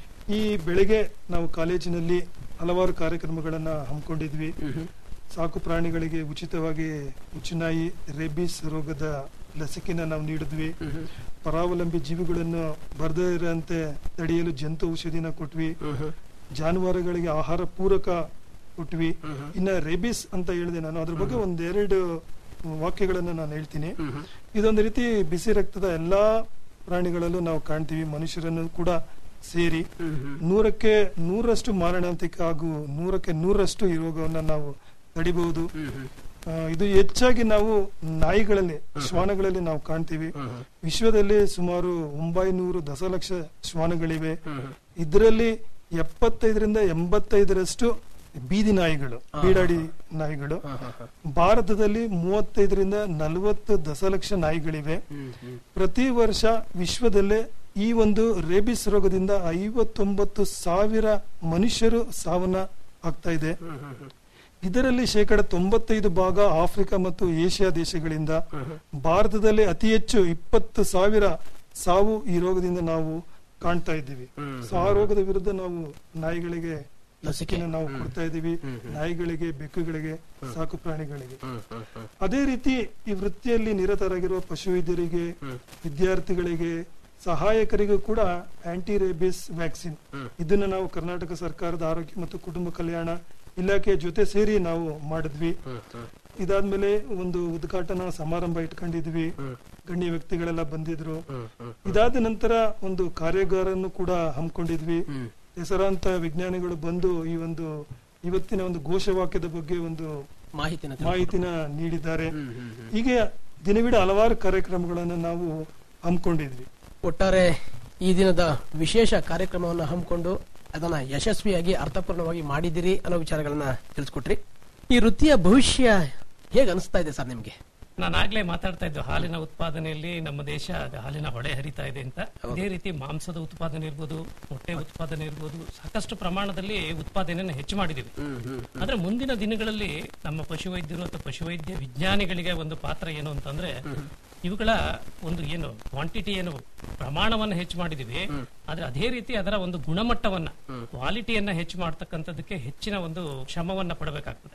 ಈ ಬೆಳಗ್ಗೆ ನಾವು ಕಾಲೇಜಿನಲ್ಲಿ ಹಲವಾರು ಕಾರ್ಯಕ್ರಮಗಳನ್ನ ಹಮ್ಮಿಕೊಂಡಿದ್ವಿ ಸಾಕು ಪ್ರಾಣಿಗಳಿಗೆ ಉಚಿತವಾಗಿ ಉಚ್ಚುನಾಯಿ ರೇಬಿಸ್ ರೋಗದ ಲಸಿಕೆನ ನಾವು ನೀಡಿದ್ವಿ ಪರಾವಲಂಬಿ ಜೀವಿಗಳನ್ನು ಬರದೇ ಇರುವಂತೆ ತಡೆಯಲು ಜಂತು ಔಷಧಿನ ಕೊಟ್ವಿ ಜಾನುವಾರುಗಳಿಗೆ ಆಹಾರ ಪೂರಕ ಕೊಟ್ವಿ ಇನ್ನ ರೇಬಿಸ್ ಅಂತ ಹೇಳಿದೆ ನಾನು ಅದ್ರ ಬಗ್ಗೆ ಒಂದೆರಡು ವಾಕ್ಯಗಳನ್ನ ನಾನು ಹೇಳ್ತೀನಿ ಇದೊಂದು ರೀತಿ ಬಿಸಿ ರಕ್ತದ ಎಲ್ಲಾ ಪ್ರಾಣಿಗಳಲ್ಲೂ ನಾವು ಕಾಣ್ತೀವಿ ಮನುಷ್ಯರನ್ನು ಕೂಡ ಸೇರಿ ನೂರಕ್ಕೆ ನೂರಷ್ಟು ಮಾರಣಾಂತಿಕ ಹಾಗೂ ನೂರಕ್ಕೆ ನೂರಷ್ಟು ಈ ರೋಗವನ್ನ ನಾವು ತಡಿಬಹುದು ಆ, ಇದು ಹೆಚ್ಚಾಗಿ ನಾವು ನಾಯಿಗಳಲ್ಲಿ ಶ್ವಾನಗಳಲ್ಲಿ ನಾವು ಕಾಣ್ತೀವಿ ವಿಶ್ವದಲ್ಲಿ ಸುಮಾರು ಒಂಬೈನೂರು ದಶಲಕ್ಷ ಶ್ವಾನಗಳಿವೆ ಇದರಲ್ಲಿ ಎಪ್ಪತ್ತೈದರಿಂದ ಎಂಬತ್ತೈದರಷ್ಟು ಬೀದಿ ನಾಯಿಗಳು ಬೀಡಾಡಿ ನಾಯಿಗಳು ಭಾರತದಲ್ಲಿ ಮೂವತ್ತೈದರಿಂದ ನಲವತ್ತು ದಶಲಕ್ಷ ನಾಯಿಗಳಿವೆ ಪ್ರತಿ ವರ್ಷ ವಿಶ್ವದಲ್ಲೇ ಈ ಒಂದು ರೇಬಿಸ್ ರೋಗದಿಂದ ಐವತ್ತೊಂಬತ್ತು ಸಾವಿರ ಮನುಷ್ಯರು ಸಾವನ್ನ ಆಗ್ತಾ ಇದೆ ಇದರಲ್ಲಿ ಶೇಕಡ ತೊಂಬತ್ತೈದು ಭಾಗ ಆಫ್ರಿಕಾ ಮತ್ತು ಏಷ್ಯಾ ದೇಶಗಳಿಂದ ಭಾರತದಲ್ಲಿ ಅತಿ ಹೆಚ್ಚು ಇಪ್ಪತ್ತು ಸಾವಿರ ಸಾವು ಈ ರೋಗದಿಂದ ನಾವು ಕಾಣ್ತಾ ಇದ್ದೀವಿ ಸೊ ಆ ರೋಗದ ವಿರುದ್ಧ ನಾವು ನಾಯಿಗಳಿಗೆ ಲಸಿಕೆನ ನಾವು ಕೊಡ್ತಾ ಇದ್ದೀವಿ ನಾಯಿಗಳಿಗೆ ಬೆಕ್ಕುಗಳಿಗೆ ಸಾಕು ಪ್ರಾಣಿಗಳಿಗೆ ಅದೇ ರೀತಿ ಈ ವೃತ್ತಿಯಲ್ಲಿ ನಿರತರಾಗಿರುವ ಪಶುವೈದ್ಯರಿಗೆ ವಿದ್ಯಾರ್ಥಿಗಳಿಗೆ ಸಹಾಯಕರಿಗೂ ಕೂಡ ಆಂಟಿ ರೇಬಿಸ್ ವ್ಯಾಕ್ಸಿನ್ ಇದನ್ನ ನಾವು ಕರ್ನಾಟಕ ಸರ್ಕಾರದ ಆರೋಗ್ಯ ಮತ್ತು ಕುಟುಂಬ ಕಲ್ಯಾಣ ಇಲಾಖೆಯ ಜೊತೆ ಸೇರಿ ನಾವು ಮಾಡಿದ್ವಿ ಇದಾದ್ಮೇಲೆ ಒಂದು ಉದ್ಘಾಟನಾ ಸಮಾರಂಭ ಇಟ್ಕೊಂಡಿದ್ವಿ ಗಣ್ಯ ವ್ಯಕ್ತಿಗಳೆಲ್ಲ ಬಂದಿದ್ರು ಇದಾದ ನಂತರ ಒಂದು ಕಾರ್ಯಾಗಾರನ್ನು ಕೂಡ ಹಮ್ಮಿಕೊಂಡಿದ್ವಿ ಹೆಸರಾಂತ ವಿಜ್ಞಾನಿಗಳು ಬಂದು ಈ ಒಂದು ಇವತ್ತಿನ ಒಂದು ಘೋಷವಾಕ್ಯದ ಬಗ್ಗೆ ಒಂದು ಮಾಹಿತಿನ ಮಾಹಿತಿನ ನೀಡಿದ್ದಾರೆ ಹೀಗೆ ದಿನವಿಡ ಹಲವಾರು ಕಾರ್ಯಕ್ರಮಗಳನ್ನು ನಾವು ಹಮ್ಮಿಕೊಂಡಿದ್ವಿ ಒಟ್ಟಾರೆ ಈ ದಿನದ ವಿಶೇಷ ಕಾರ್ಯಕ್ರಮವನ್ನು ಹಮ್ಮಿಕೊಂಡು ಅದನ್ನ ಯಶಸ್ವಿಯಾಗಿ ಅರ್ಥಪೂರ್ಣವಾಗಿ ಮಾಡಿದಿರಿ ಅನ್ನೋ ವಿಚಾರಗಳನ್ನ ತಿಳಿಸ್ಕೊಟ್ರಿ ಈ ವೃತ್ತಿಯ ಭವಿಷ್ಯ ಹೇಗೆ ಅನಿಸ್ತಾ ಇದೆ ಸರ್ ನಿಮ್ಗೆ ನಾನು ಆಗ್ಲೇ ಮಾತಾಡ್ತಾ ಇದ್ದು ಹಾಲಿನ ಉತ್ಪಾದನೆಯಲ್ಲಿ ನಮ್ಮ ದೇಶ ಅದು ಹಾಲಿನ ಹೊಳೆ ಹರಿತಾ ಇದೆ ಅಂತ ಅದೇ ರೀತಿ ಮಾಂಸದ ಉತ್ಪಾದನೆ ಇರ್ಬೋದು ಮೊಟ್ಟೆ ಉತ್ಪಾದನೆ ಇರ್ಬೋದು ಸಾಕಷ್ಟು ಪ್ರಮಾಣದಲ್ಲಿ ಉತ್ಪಾದನೆಯನ್ನು ಹೆಚ್ಚು ಮಾಡಿದೀವಿ ಆದ್ರೆ ಮುಂದಿನ ದಿನಗಳಲ್ಲಿ ನಮ್ಮ ಪಶುವೈದ್ಯರು ಅಥವಾ ಪಶುವೈದ್ಯ ವಿಜ್ಞಾನಿಗಳಿಗೆ ಒಂದು ಪಾತ್ರ ಏನು ಅಂತಂದ್ರೆ ಇವುಗಳ ಒಂದು ಏನು ಕ್ವಾಂಟಿಟಿ ಏನು ಪ್ರಮಾಣವನ್ನ ಹೆಚ್ಚು ಮಾಡಿದೀವಿ ಆದ್ರೆ ಅದೇ ರೀತಿ ಅದರ ಒಂದು ಗುಣಮಟ್ಟವನ್ನ ಕ್ವಾಲಿಟಿಯನ್ನ ಹೆಚ್ಚು ಮಾಡ್ತಕ್ಕಂಥದ್ದಕ್ಕೆ ಹೆಚ್ಚಿನ ಒಂದು ಶ್ರಮವನ್ನ ಪಡಬೇಕಾಗ್ತದೆ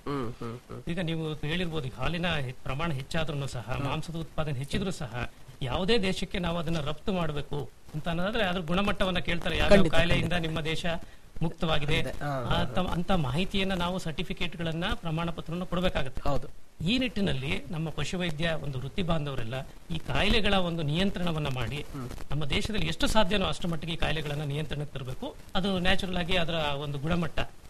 ಈಗ ನೀವು ಹೇಳಿರ್ಬೋದು ಈ ಹಾಲಿನ ಹೆ- ಪ್ರಮಾಣ ಹೆಚ್ಚಾದ್ರೂ ಸಹ ಮಾಂಸದ ಉತ್ಪಾದನೆ ಹೆಚ್ಚಿದ್ರು ಸಹ ಯಾವುದೇ ದೇಶಕ್ಕೆ ನಾವು ಅದನ್ನ ರಫ್ತು ಮಾಡಬೇಕು ಅಂತ ಅನ್ನೋದಾದ್ರೆ ಅದ್ರ ಗುಣಮಟ್ಟವನ್ನ ಕೇಳ್ತಾರೆ ಯಾವ ಕಾಯಿಲೆಯಿಂದ ನಿಮ್ಮ ದೇಶ ಮುಕ್ತವಾಗಿದೆ ಅಂತ- ಅಂತ ಮಾಹಿತಿಯನ್ನ ನಾವು ಸರ್ಟಿಫಿಕೇಟ್ ಗಳನ್ನ ಪ್ರಮಾಣ ಪತ್ರವನ್ನು ಕೊಡಬೇಕಾಗುತ್ತೆ ಹೌದು ಈ ನಿಟ್ಟಿನಲ್ಲಿ ನಮ್ಮ ಪಶುವೈದ್ಯ ಒಂದು ವೃತ್ತಿ ಬಾಂಧವರೆಲ್ಲ ಈ ಕಾಯಿಲೆಗಳ ಒಂದು ನಿಯಂತ್ರಣವನ್ನ ಮಾಡಿ ನಮ್ಮ ದೇಶದಲ್ಲಿ ಎಷ್ಟು ಸಾಧ್ಯನೋ ಅಷ್ಟು ಮಟ್ಟಿಗೆ ಈ ಕಾಯಿಲೆಗಳನ್ನ ನಿಯಂತ್ರಣಕ್ಕೆ ತರಬೇಕು ಅದು ನ್ಯಾಚುರಲ್ ಆಗಿ ಅದರ ಒಂದು ಗುಣಮಟ್ಟ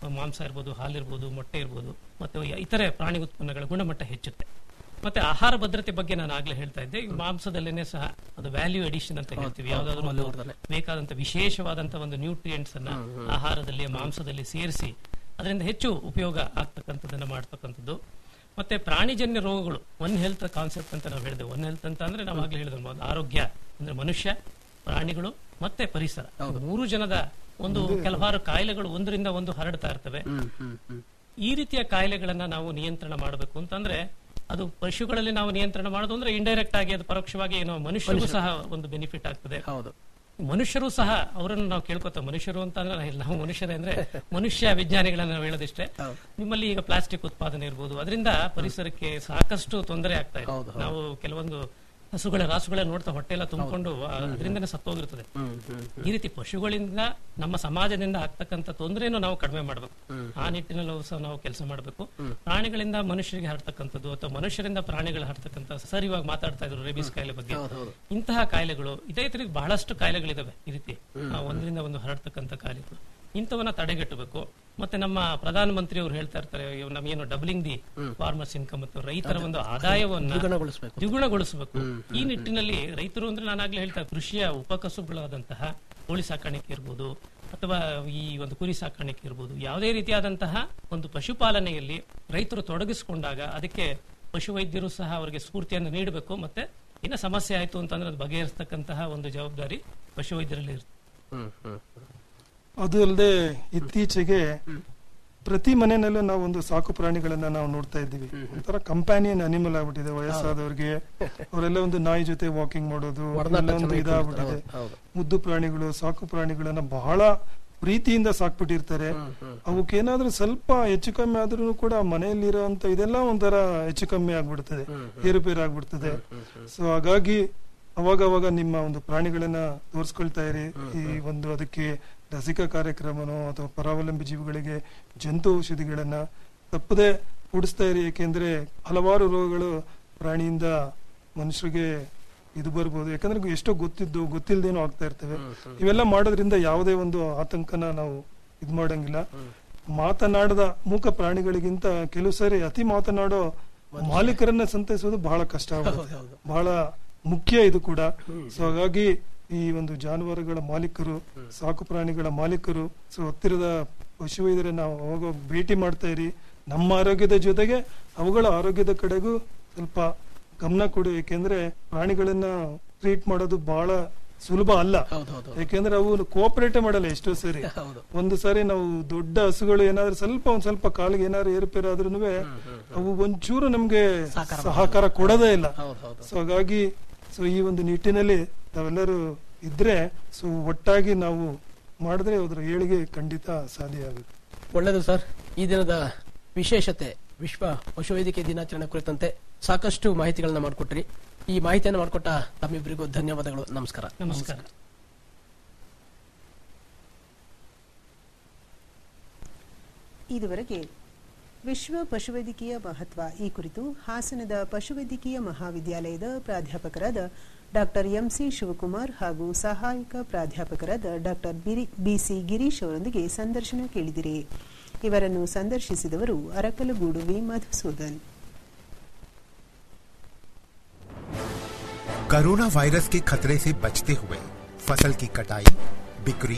ಮಾಂಸ ಇರ್ಬೋದು ಹಾಲಿರ್ಬೋದು ಮೊಟ್ಟೆ ಇರ್ಬೋದು ಮತ್ತು ಇತರೆ ಪ್ರಾಣಿ ಉತ್ಪನ್ನಗಳ ಗುಣಮಟ್ಟ ಹೆಚ್ಚುತ್ತೆ ಮತ್ತೆ ಆಹಾರ ಭದ್ರತೆ ಬಗ್ಗೆ ನಾನು ಆಗ್ಲೇ ಹೇಳ್ತಾ ಇದ್ದೆ ಈ ಮಾಂಸದಲ್ಲೇನೆ ಸಹ ಅದು ವ್ಯಾಲ್ಯೂ ಅಡಿಷನ್ ಅಂತ ಹೇಳ್ತೀವಿ ಯಾವ್ದಾದ್ರು ಒಂದು ಮೌಲ್ಯವರ್ಧನೆ. ಬೇಕಾದಂತ ವಿಶೇಷವಾದಂತ ಒಂದು ನ್ಯೂಟ್ರಿಯೆಂಟ್ಸ್ ಅನ್ನ ಆಹಾರದಲ್ಲಿ ಮಾಂಸದಲ್ಲಿ ಸೇರಿಸಿ ಅದರಿಂದ ಹೆಚ್ಚು ಉಪಯೋಗ ಆಗ್ತಕ್ಕಂಥದ್ದನ್ನ ಮಾಡ್ತಕ್ಕಂಥದ್ದು ಮತ್ತೆ ಪ್ರಾಣಿಜನ್ಯ ರೋಗಗಳು ಒನ್ ಹೆಲ್ತ್ ಕಾನ್ಸೆಪ್ಟ್ ಅಂತ ನಾವು ಹೇಳಿದೆ ಒನ್ ಹೆಲ್ತ್ ಅಂತ ಅಂದ್ರೆ ನಾವು ಆಗ್ಲೇ ಹೇಳಿದ ಒಂದು ಆರೋಗ್ಯ ಅಂದ್ರೆ ಮನುಷ್ಯ ಪ್ರಾಣಿಗಳು ಮತ್ತೆ ಪರಿಸರ ಮೂರು ಜನದ ಒಂದು ಕೆಲವಾರು ಕಾಯಿಲೆಗಳು ಒಂದರಿಂದ ಒಂದು ಹರಡ್ತಾ ಇರ್ತವೆ ಹ್ಮ್ ಹ್ಮ್ ಹ್ಮ್ ಈ ರೀತಿಯ ಕಾಯಿಲೆಗಳನ್ನ ನಾವು ನಿಯಂತ್ರಣ ಮಾಡಬೇಕು ಅಂತಂದ್ರೆ ಅದು ಪಶುಗಳಲ್ಲಿ ನಾವು ನಿಯಂತ್ರಣ ಮಾಡೋದು ಅಂದ್ರೆ ಇಂಡೈರೆಕ್ಟ್ ಆಗಿ ಅದು ಪರೋಕ್ಷವಾಗಿ ಏನೋ ಮನುಷ್ಯರಿಗೂ ಸಹ ಒಂದು ಬೆನಿಫಿಟ್ ಆಗ್ತದೆ ಹೌದು ಮನುಷ್ಯರು ಸಹ ಅವರನ್ನು ನಾವು ಕೇಳ್ಕೊತ ಮನುಷ್ಯರು ಅಂತ ಅಂದ್ರೆ ನಾವು ಮನುಷ್ಯರೇ ಅಂದ್ರೆ ಮನುಷ್ಯ ವಿಜ್ಞಾನಿಗಳನ್ನ ನಾವು ಹೇಳೋದಿಷ್ಟೇ ಹೌದು. ನಿಮ್ಮಲ್ಲಿ ಈಗ ಪ್ಲಾಸ್ಟಿಕ್ ಉತ್ಪಾದನೆ ಇರ್ಬೋದು ಅದರಿಂದ ಪರಿಸರಕ್ಕೆ ಸಾಕಷ್ಟು ತೊಂದರೆ ಆಗ್ತಾ ಇದೆ ಹೌದು, ನಾವು ಕೆಲವೊಂದು ಹಸುಗಳ ರಾಸುಗಳ ನೋಡ್ತಾ ಹೊಟ್ಟೆ ಎಲ್ಲ ತುಂಬಿಕೊಂಡು ಅದರಿಂದನೇ ಸತ್ತೋಗಿರ್ತದೆ ಹ್ಮ್ ಹ್ಮ್ ಈ ರೀತಿ ಪಶುಗಳಿಂದ ನಮ್ಮ ಸಮಾಜದಿಂದ ಆಗ್ತಕ್ಕಂಥ ತೊಂದರೆಯನ್ನು ನಾವು ಕಡಿಮೆ ಮಾಡಬೇಕು ಆ ನಿಟ್ಟಿನಲ್ಲಿ ಸಹ ನಾವು ಕೆಲಸ ಮಾಡಬೇಕು ಪ್ರಾಣಿಗಳಿಂದ ಮನುಷ್ಯರಿಗೆ ಹರಡ್ತಕ್ಕಂಥದ್ದು ಅಥವಾ ಮನುಷ್ಯರಿಂದ ಪ್ರಾಣಿಗಳು ಹರಡ್ತಕ್ಕಂಥ ಸರ್ ಇವಾಗ ಮಾತಾಡ್ತಾ ಇದ್ರು ರೇಬಿಸ್ ಕಾಯಿಲೆ ಬಗ್ಗೆ ಹೌದು ಹೌದು ಇಂತಹ ಕಾಯಿಲೆಗಳು ಇದೇ ರೀತಿ ಬಹಳಷ್ಟು ಕಾಯಿಲೆಗಳಿದಾವೆ ಈ ರೀತಿ ಆ, ಒಂದರಿಂದ ಒಂದು ಹರಡ್ತಕ್ಕಂಥ ಕಾಯಿಲೆಗಳು ಇಂಥವನ್ನ ತಡೆಗಟ್ಟಬೇಕು ಮತ್ತೆ ನಮ್ಮ ಪ್ರಧಾನಮಂತ್ರಿ ಅವರು ಹೇಳ್ತಾ ಇರ್ತಾರೆ ಇವ್ ನಮಗೇನು ಡಬ್ಲಿಂಗ್ ದಿ ಫಾರ್ಮರ್ಸ್ ಇನ್ಕಮ್ ಮತ್ತು ರೈತರ ಒಂದು ಆದಾಯವನ್ನ ದ್ವಿಗುಣಗೊಳಿಸ್ಬೇಕು ದ್ವಿಗುಣಗೊಳಿಸಬೇಕು ಈ ನಿಟ್ಟಿನಲ್ಲಿ ರೈತರು ಅಂದ್ರೆ ನಾನಾಗ್ಲೇ ಹೇಳ್ತಾ ಕೃಷಿಯ ಉಪಕಸುಗಳಾದಂತಹ ಕೋಳಿ ಸಾಕಾಣಿಕೆ ಇರ್ಬೋದು ಅಥವಾ ಈ ಒಂದು ಕುರಿ ಸಾಕಾಣಿಕೆ ಇರ್ಬೋದು ಯಾವುದೇ ರೀತಿಯಾದಂತಹ ಒಂದು ಪಶುಪಾಲನೆಯಲ್ಲಿ ರೈತರು ತೊಡಗಿಸಿಕೊಂಡಾಗ ಅದಕ್ಕೆ ಪಶುವೈದ್ಯರು ಸಹ ಅವರಿಗೆ ಸ್ಫೂರ್ತಿಯನ್ನು ನೀಡಬೇಕು ಮತ್ತೆ ಇನ್ನ ಸಮಸ್ಯೆ ಆಯ್ತು ಅಂತಂದ್ರೆ ಅದು ಬಗೆಹರಿಸ್ತಕ್ಕಂತಹ ಒಂದು ಜವಾಬ್ದಾರಿ ಪಶುವೈದ್ಯರಲ್ಲಿ ಇರುತ್ತೆ ಹ್ಮ್ ಹ್ಮ್ ಹ್ಮ್. ಅದು ಅಲ್ಲದೆ ಇತ್ತೀಚೆಗೆ ಪ್ರತಿ ಮನೆಯಲ್ಲೂ ನಾವು ಒಂದು ಸಾಕು ಪ್ರಾಣಿಗಳನ್ನ ನಾವು ನೋಡ್ತಾ ಇದ್ದೀವಿ ಒಂಥರ ಕಂಪ್ಯಾನಿಯನ್ ಅನಿಮಲ್ ಆಗ್ಬಿಟ್ಟಿದೆ ವಯಸ್ಸಾದವ್ರಿಗೆ ಅವರೆಲ್ಲ ಒಂದು ನಾಯಿ ಜೊತೆ ವಾಕಿಂಗ್ ಮಾಡೋದು ಒಡನಾಟ ಎಲ್ಲ ಒಂದು ಚೆನ್ನಾಗಿ ಇದಾಗ್ಬಿಟ್ಟಿದೆ ಹೌದು, ಹೌದು. ಮುದ್ದು ಪ್ರಾಣಿಗಳು ಸಾಕು ಪ್ರಾಣಿಗಳನ್ನ ಬಹಳ ಪ್ರೀತಿಯಿಂದ ಸಾಕ್ಬಿಟ್ಟಿರ್ತಾರೆ ಅವಕ್ಕೇನಾದ್ರೂ ಸ್ವಲ್ಪ ಹೆಚ್ಚು ಕಮ್ಮಿ ಆದ್ರೂ ಕೂಡ ಮನೆಯಲ್ಲಿರೋಂತ ಇದೆಲ್ಲ ಒಂಥರ ಹೆಚ್ಚು ಕಮ್ಮಿ ಆಗ್ಬಿಡ್ತದೆ ಏರುಪೇರು ಆಗ್ಬಿಡ್ತದೆ ಸೊ ಹಾಗಾಗಿ ಅವಾಗ ಅವಾಗ ನಿಮ್ಮ ಒಂದು ಪ್ರಾಣಿಗಳನ್ನ ತೋರಿಸ್ಕೊಳ್ತಾ ಇರಿ ಈ ಒಂದು ಅದಕ್ಕೆ ಲಸಿಕಾ ಕಾರ್ಯಕ್ರಮನೋ ಅಥವಾ ಪರಾವಲಂಬಿ ಜೀವಿಗಳಿಗೆ ಜಂತು ಔಷಧಿಗಳನ್ನ ತಪ್ಪದೆ ಉಡಿಸ್ತಾ ಇರಿ ಏಕೆಂದ್ರೆ ಹಲವಾರು ರೋಗಗಳು ಪ್ರಾಣಿಯಿಂದ ಮನುಷ್ಯರಿಗೆ ಇದು ಬರ್ಬೋದು ಯಾಕಂದ್ರೆ ಎಷ್ಟೋ ಗೊತ್ತಿದ್ದು ಗೊತ್ತಿಲ್ದೇನೋ ಆಗ್ತಾ ಇರ್ತವೆ ಇವೆಲ್ಲ ಮಾಡೋದ್ರಿಂದ ಯಾವುದೇ ಒಂದು ಆತಂಕನ ನಾವು ಇದ್ ಮಾಡಂಗಿಲ್ಲ ಮಾತನಾಡದ ಮೂಕ ಪ್ರಾಣಿಗಳಿಗಿಂತ ಕೆಲವು ಸಾರಿ ಅತಿ ಮಾತನಾಡೋ ಮಾಲೀಕರನ್ನ ಸಂತೈಸೋದು ಬಹಳ ಕಷ್ಟ ಆಗುತ್ತೆ ಬಹಳ ಮುಖ್ಯ ಇದು ಕೂಡ ಸೊ ಹಾಗಾಗಿ ಈ ಒಂದು ಜಾನುವಾರುಗಳ ಮಾಲೀಕರು ಸಾಕು ಪ್ರಾಣಿಗಳ ಮಾಲೀಕರು ಸೊ ಹತ್ತಿರದ ಪಶುವೈದ್ಯರನ್ನ ಅವಾಗ ಭೇಟಿ ಮಾಡ್ತಾ ಇರಿ ನಮ್ಮ ಆರೋಗ್ಯದ ಜೊತೆಗೆ ಅವುಗಳ ಆರೋಗ್ಯದ ಕಡೆಗೂ ಸ್ವಲ್ಪ ಗಮನ ಕೊಡಿ ಏಕೆಂದ್ರೆ ಪ್ರಾಣಿಗಳನ್ನ ಟ್ರೀಟ್ ಮಾಡೋದು ಬಹಳ ಸುಲಭ ಅಲ್ಲ ಹೌದು ಹೌದು ಯಾಕೆಂದ್ರೆ ಅವು ಕೋಆಪರೇಟ್ ಮಾಡಲ್ಲ ಎಷ್ಟೋ ಸರಿ ಹೌದು ಒಂದು ಸಾರಿ ನಾವು ದೊಡ್ಡ ಹಸುಗಳು ಏನಾದ್ರೂ ಸ್ವಲ್ಪ ಒಂದ್ ಸ್ವಲ್ಪ ಕಾಲಿಗೆ ಏನಾದ್ರು ಏರುಪೇರು ಆದ್ರೂ ಅವು ಒಂಚೂರು ನಮ್ಗೆ ಸಹಕಾರ ಕೊಡೋದೇ ಇಲ್ಲ ಹೌದು ಹೌದು ಸೊ ಹಾಗಾಗಿ ಸೊ ಈ ಒಂದು ನಿಟ್ಟಿನಲ್ಲಿ ನಾವೆಲ್ಲರೂ ಇದ್ರೆ ಸೊ ಒಟ್ಟಾಗಿ ನಾವು ಮಾಡಿದ್ರೆ ಅದರ ಏಳಿಗೆ ಖಂಡಿತ ಸಾಧ್ಯ ಆಗುತ್ತೆ ಒಳ್ಳೆಯದು ಸರ್ ಈ ದಿನದ ವಿಶೇಷತೆ ವಿಶ್ವ ಪಶುವೈದ್ಯಕೀಯ ದಿನಾಚರಣೆ ಕುರಿತಂತೆ ಸಾಕಷ್ಟು ಮಾಹಿತಿಗಳನ್ನ ಮಾಡಿಕೊಟ್ರಿ ಈ ಮಾಹಿತಿಯನ್ನು ಮಾಡಿಕೊಟ್ಟ ತಮ್ಮಿಬ್ಬರಿಗೂ ಧನ್ಯವಾದಗಳು ನಮಸ್ಕಾರ ನಮಸ್ಕಾರ ಇದುವರೆಗೆ ವಿಶ್ವ ಪಶುವೈದ್ಯಕೀಯ ಮಹತ್ವ ಈ ಕುರಿತು ಹಾಸನದ ಪಶುವೈದ್ಯಕೀಯ ಮಹಾವಿದ್ಯಾಲಯದ ಪ್ರಾಧ್ಯಾಪಕರಾದ ಡಾಕ್ಟರ್ ಎಂಸಿ ಶಿವಕುಮಾರ್ ಹಾಗೂ ಸಹಾಯಕ ಪ್ರಾಧ್ಯಾಪಕರಾದ ಡಾಕ್ಟರ್ ಬಿಸಿ ಗಿರೀಶ್ ಅವರೊಂದಿಗೆ ಸಂದರ್ಶನ ಕೇಳಿದಿರಿ ಇವರನ್ನು ಸಂದರ್ಶಿಸಿದವರು Arakalagudu V Madhusudan corona virus के खतरे से बचते हुए फसल की कटाई बिक्री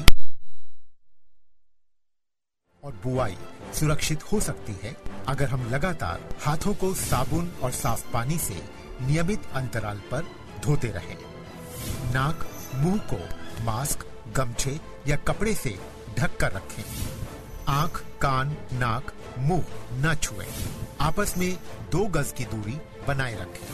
और बुआई सुरक्षित हो सकती है अगर हम लगातार हाथों को साबुन और साफ पानी से नियमित अंतराल पर धोते रहें। नाक मुंह को मास्क गमछे या कपड़े से ढक कर रखें आंख कान नाक मुंह न छुएं। आपस में दो गज की दूरी बनाए रखें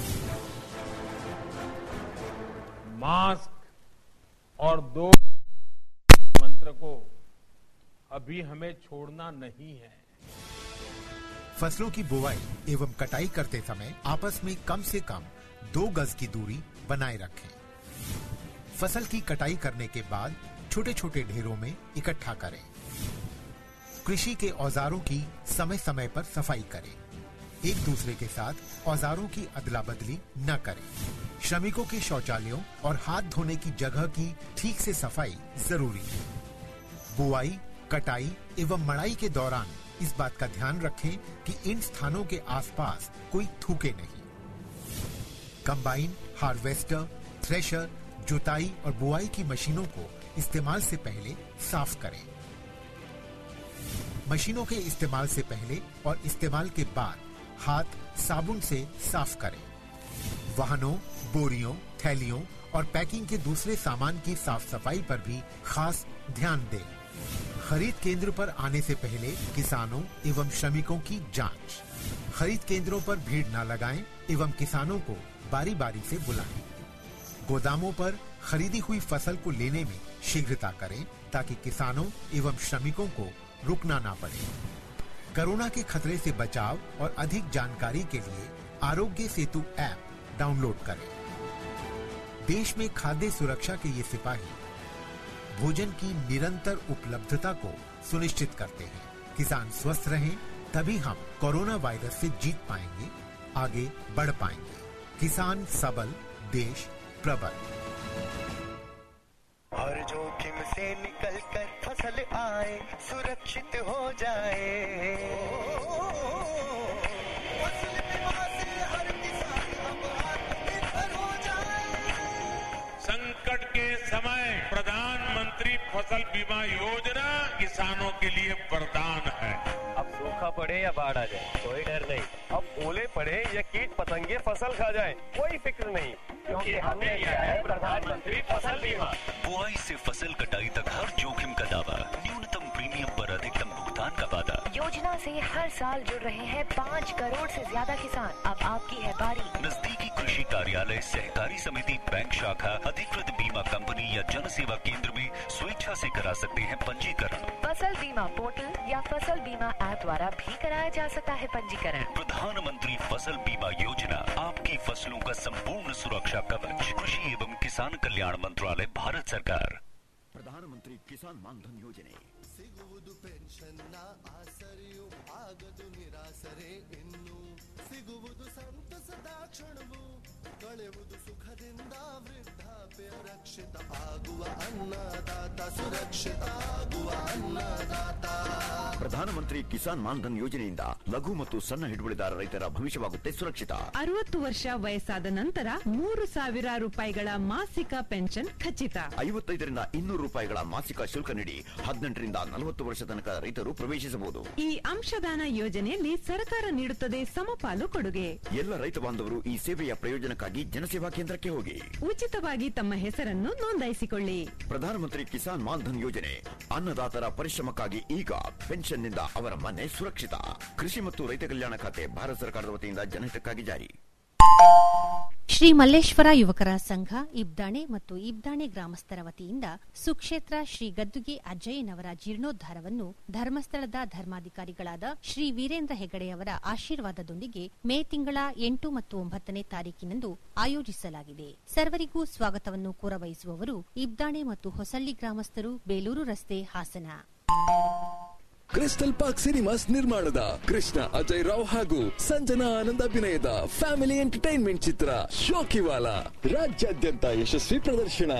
मास्क और दो के मंत्र को अभी हमें छोड़ना नहीं है फसलों की बुवाई एवं कटाई करते समय आपस में कम से कम दो गज की दूरी बनाए रखें फसल की कटाई करने के बाद छोटे छोटे ढेरों में इकट्ठा करें कृषि के औजारों की समय समय पर सफाई करें एक दूसरे के साथ औजारों की अदला बदली न करें श्रमिकों के शौचालयों और हाथ धोने की जगह की ठीक से सफाई जरूरी है बुआई कटाई एवं मड़ाई के दौरान इस बात का ध्यान रखें कि इन स्थानों के आसपास कोई थूके नहीं कंबाइन हार्वेस्टर थ्रेशर जुताई और बुआई की मशीनों को इस्तेमाल से पहले साफ करें मशीनों के इस्तेमाल से पहले और इस्तेमाल के बाद हाथ साबुन से साफ करें वाहनों बोरियों थैलियों और पैकिंग के दूसरे सामान की साफ सफाई पर भी खास ध्यान दें खरीद केंद्र पर आने से पहले किसानों एवं श्रमिकों की जांच खरीद केंद्रों पर भीड़ न लगाएं एवं किसानों को बारी बारी से बुलाएं गोदामों पर खरीदी हुई फसल को लेने में शीघ्रता करें ताकि किसानों एवं श्रमिकों को रुकना ना पड़े कोरोना के खतरे से बचाव और अधिक जानकारी के लिए आरोग्य सेतु ऐप डाउनलोड करें देश में खाद्य सुरक्षा के ये सिपाही भोजन की निरंतर उपलब्धता को सुनिश्चित करते हैं किसान स्वस्थ रहें तभी हम कोरोना वायरस से जीत पाएंगे आगे बढ़ पाएंगे किसान सबल देश प्रबल हर जोखिम से निकल कर फसल आए सुरक्षित हो जाए फसल बीमा से हर किसान अब आत्मनिर्भर हो जाए संकट के समय प्रधानमंत्री फसल बीमा योजना किसानों के लिए वरदान है अब सूखा पड़े या बाढ़ आ जाए कोई डर नहीं अब ओले पड़े या कीट पतंगे फसल खा जाए कोई फिक्र नहीं क्योंकि हमने लिया है प्रधानमंत्री फसल बीमा बुआई से फसल कटाई तक हर जोखिम का दावा न्यूनतम प्रीमियम पर अधिकतम भुगतान का वादा योजना से हर साल जुड़ रहे हैं पाँच करोड़ से ज्यादा किसान अब आपकी है बारी नजदीकी कृषि कार्यालय सहकारी समिति बैंक शाखा अधिकृत बीमा कंपनी या जन सेवा केंद्र में स्वेच्छा से करा सकते हैं पंजीकरण फसल बीमा पोर्टल या फसल बीमा ऐप द्वारा भी कराया जा सकता है पंजीकरण प्रधानमंत्री फसल बीमा योजना आपकी फसलों का संपूर्ण सुरक्षा कवच कृषि एवं किसान कल्याण मंत्रालय भारत सरकार ಪ್ರಧಾನಮಂತ್ರಿ ಕಿಸಾನ್ ಮಾನ್ಧನ್ ಯೋಜನೆ ಸಿಗುವುದು ಪೆನ್ಷನ್ನ ಆಸರೆಯು ಆಗದು ನಿರಾಸರೆ ಇನ್ನು ಸಿಗುವುದು ಸಂತಸದ ಕ್ಷಣವು ಕಳೆಯುವುದು ಸುಖದಿಂದ ವೃದ್ಧಾಪ್ಯ ರಕ್ಷಿತ ಆಗುವ ಅನ್ನದಾತ ಸುರಕ್ಷಿತ ಆಗುವ ಅನ್ನದಾತ ಪ್ರಧಾನಮಂತ್ರಿ ಕಿಸಾನ್ ಮಾನ್ಧನ್ ಯೋಜನೆಯಿಂದ ಲಘು ಮತ್ತು ಸಣ್ಣ ಹಿಡುವಳಿದಾರ ರೈತರ ಭವಿಷ್ಯವಾಗುತ್ತೆ ಸುರಕ್ಷಿತ ಅರವತ್ತು ವರ್ಷ ವಯಸ್ಸಾದ ನಂತರ ಮೂರು ಸಾವಿರ ರೂಪಾಯಿಗಳ ಮಾಸಿಕ ಪೆನ್ಷನ್ ಖಚಿತ ಐವತ್ತೈದರಿಂದ ಇನ್ನೂರು ರೂಪಾಯಿಗಳ ಮಾಸಿಕ ಶುಲ್ಕ ನೀಡಿ ಹದಿನೆಂಟರಿಂದ ನಲವತ್ತು ವರ್ಷ ತನಕ ರೈತರು ಪ್ರವೇಶಿಸಬಹುದು ಈ ಅಂಶದಾನ ಯೋಜನೆಯಲ್ಲಿ ಸರ್ಕಾರ ನೀಡುತ್ತದೆ ಸಮಪಾಲು ಕೊಡುಗೆ ಎಲ್ಲ ರೈತ ಬಾಂಧವರು ಈ ಸೇವೆಯ ಪ್ರಯೋಜನಕ್ಕಾಗಿ ಜನಸೇವಾ ಕೇಂದ್ರಕ್ಕೆ ಹೋಗಿ ಉಚಿತವಾಗಿ ತಮ್ಮ ಹೆಸರನ್ನು ನೋಂದಾಯಿಸಿಕೊಳ್ಳಿ ಪ್ರಧಾನಮಂತ್ರಿ ಕಿಸಾನ್ ಮಾನ್ಧನ್ ಯೋಜನೆ ಅನ್ನದಾತರ ಪರಿಶ್ರಮಕ್ಕಾಗಿ ಈಗ ಪೆನ್ಷನ್ನಿಂದ ಅವರ ಮನೆ ಸುರಕ್ಷಿತ ಕೃಷಿ ಮತ್ತು ರೈತ ಕಲ್ಯಾಣ ಖಾತೆ ಭಾರತ ಸರ್ಕಾರದ ವತಿಯಿಂದ ಜನಹಿತಕ್ಕಾಗಿ ಜಾರಿ ಶ್ರೀ ಮಲ್ಲೇಶ್ವರ ಯುವಕರ ಸಂಘ ಇಬ್ದಾಣೆ ಮತ್ತು ಇಬ್ದಾಣೆ ಗ್ರಾಮಸ್ಥರ ವತಿಯಿಂದ ಸುಕ್ಷೇತ್ರ ಶ್ರೀ ಗದ್ದುಗೆ ಅಜ್ಜಯ್ಯನವರ ಜೀರ್ಣೋದ್ಧಾರವನ್ನು ಧರ್ಮಸ್ಥಳದ ಧರ್ಮಾಧಿಕಾರಿಗಳಾದ ಶ್ರೀ ವೀರೇಂದ್ರ ಹೆಗಡೆಯವರ ಆಶೀರ್ವಾದದೊಂದಿಗೆ ಮೇ ತಿಂಗಳ ಎಂಟು ಮತ್ತು ಒಂಬತ್ತನೇ ತಾರೀಕಿನಂದು ಆಯೋಜಿಸಲಾಗಿದೆ ಸರ್ವರಿಗೂ ಸ್ವಾಗತವನ್ನು ಕೋರಬಯಸುವವರು ಇಬ್ದಾಣೆ ಮತ್ತು ಹೊಸಳ್ಳಿ ಗ್ರಾಮಸ್ಥರು ಬೇಲೂರು ರಸ್ತೆ ಹಾಸನ ಕ್ರಿಸ್ಟಲ್ ಪಾರ್ಕ್ ಸಿನಿಮಾಸ್ ನಿರ್ಮಾಣದ ಕೃಷ್ಣ ಅಜಯ್ ರಾವ್ ಹಾಗೂ ಸಂಜನಾ ಆನಂದ್ ಅಭಿನಯದ ಫ್ಯಾಮಿಲಿ ಎಂಟರ್ಟೈನ್ಮೆಂಟ್ ಚಿತ್ರ ಶೋಕಿವಾಲ ರಾಜ್ಯಾದ್ಯಂತ ಯಶಸ್ವಿ ಪ್ರದರ್ಶನ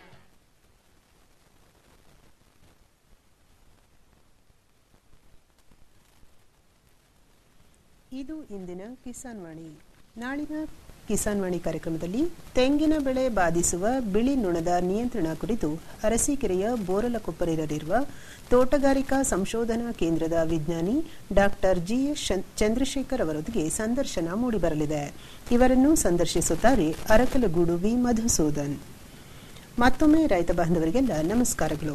ಇದು ಇಂದಿನ ಕಿಸಾನ್ ವಾಣಿ ನಾಳಿನ ಕಿಸಾನ್ ವಾಣಿ ಕಾರ್ಯಕ್ರಮದಲ್ಲಿ ತೆಂಗಿನ ಬೆಳೆ ಬಾಧಿಸುವ ಬಿಳಿ ನೊಣದ ನಿಯಂತ್ರಣ ಕುರಿತು ಅರಸೀಕೆರೆಯ ಬೋರಲಕೊಪ್ಪರಿರಲಿರುವ ತೋಟಗಾರಿಕಾ ಸಂಶೋಧನಾ ಕೇಂದ್ರದ ವಿಜ್ಞಾನಿ ಡಾಕ್ಟರ್ ಜಿಎಸ್ ಚಂದ್ರಶೇಖರ್ ಅವರೊಂದಿಗೆ ಸಂದರ್ಶನ ಮೂಡಿಬರಲಿದೆ ಇವರನ್ನು ಸಂದರ್ಶಿಸುತ್ತಾರೆ ಅರಕಲಗೂಡು ವಿ ಮಧುಸೂದನ್ ಮತ್ತೊಮ್ಮೆ ರೈತ ಬಾಂಧವರಿಗೆಲ್ಲ ನಮಸ್ಕಾರಗಳು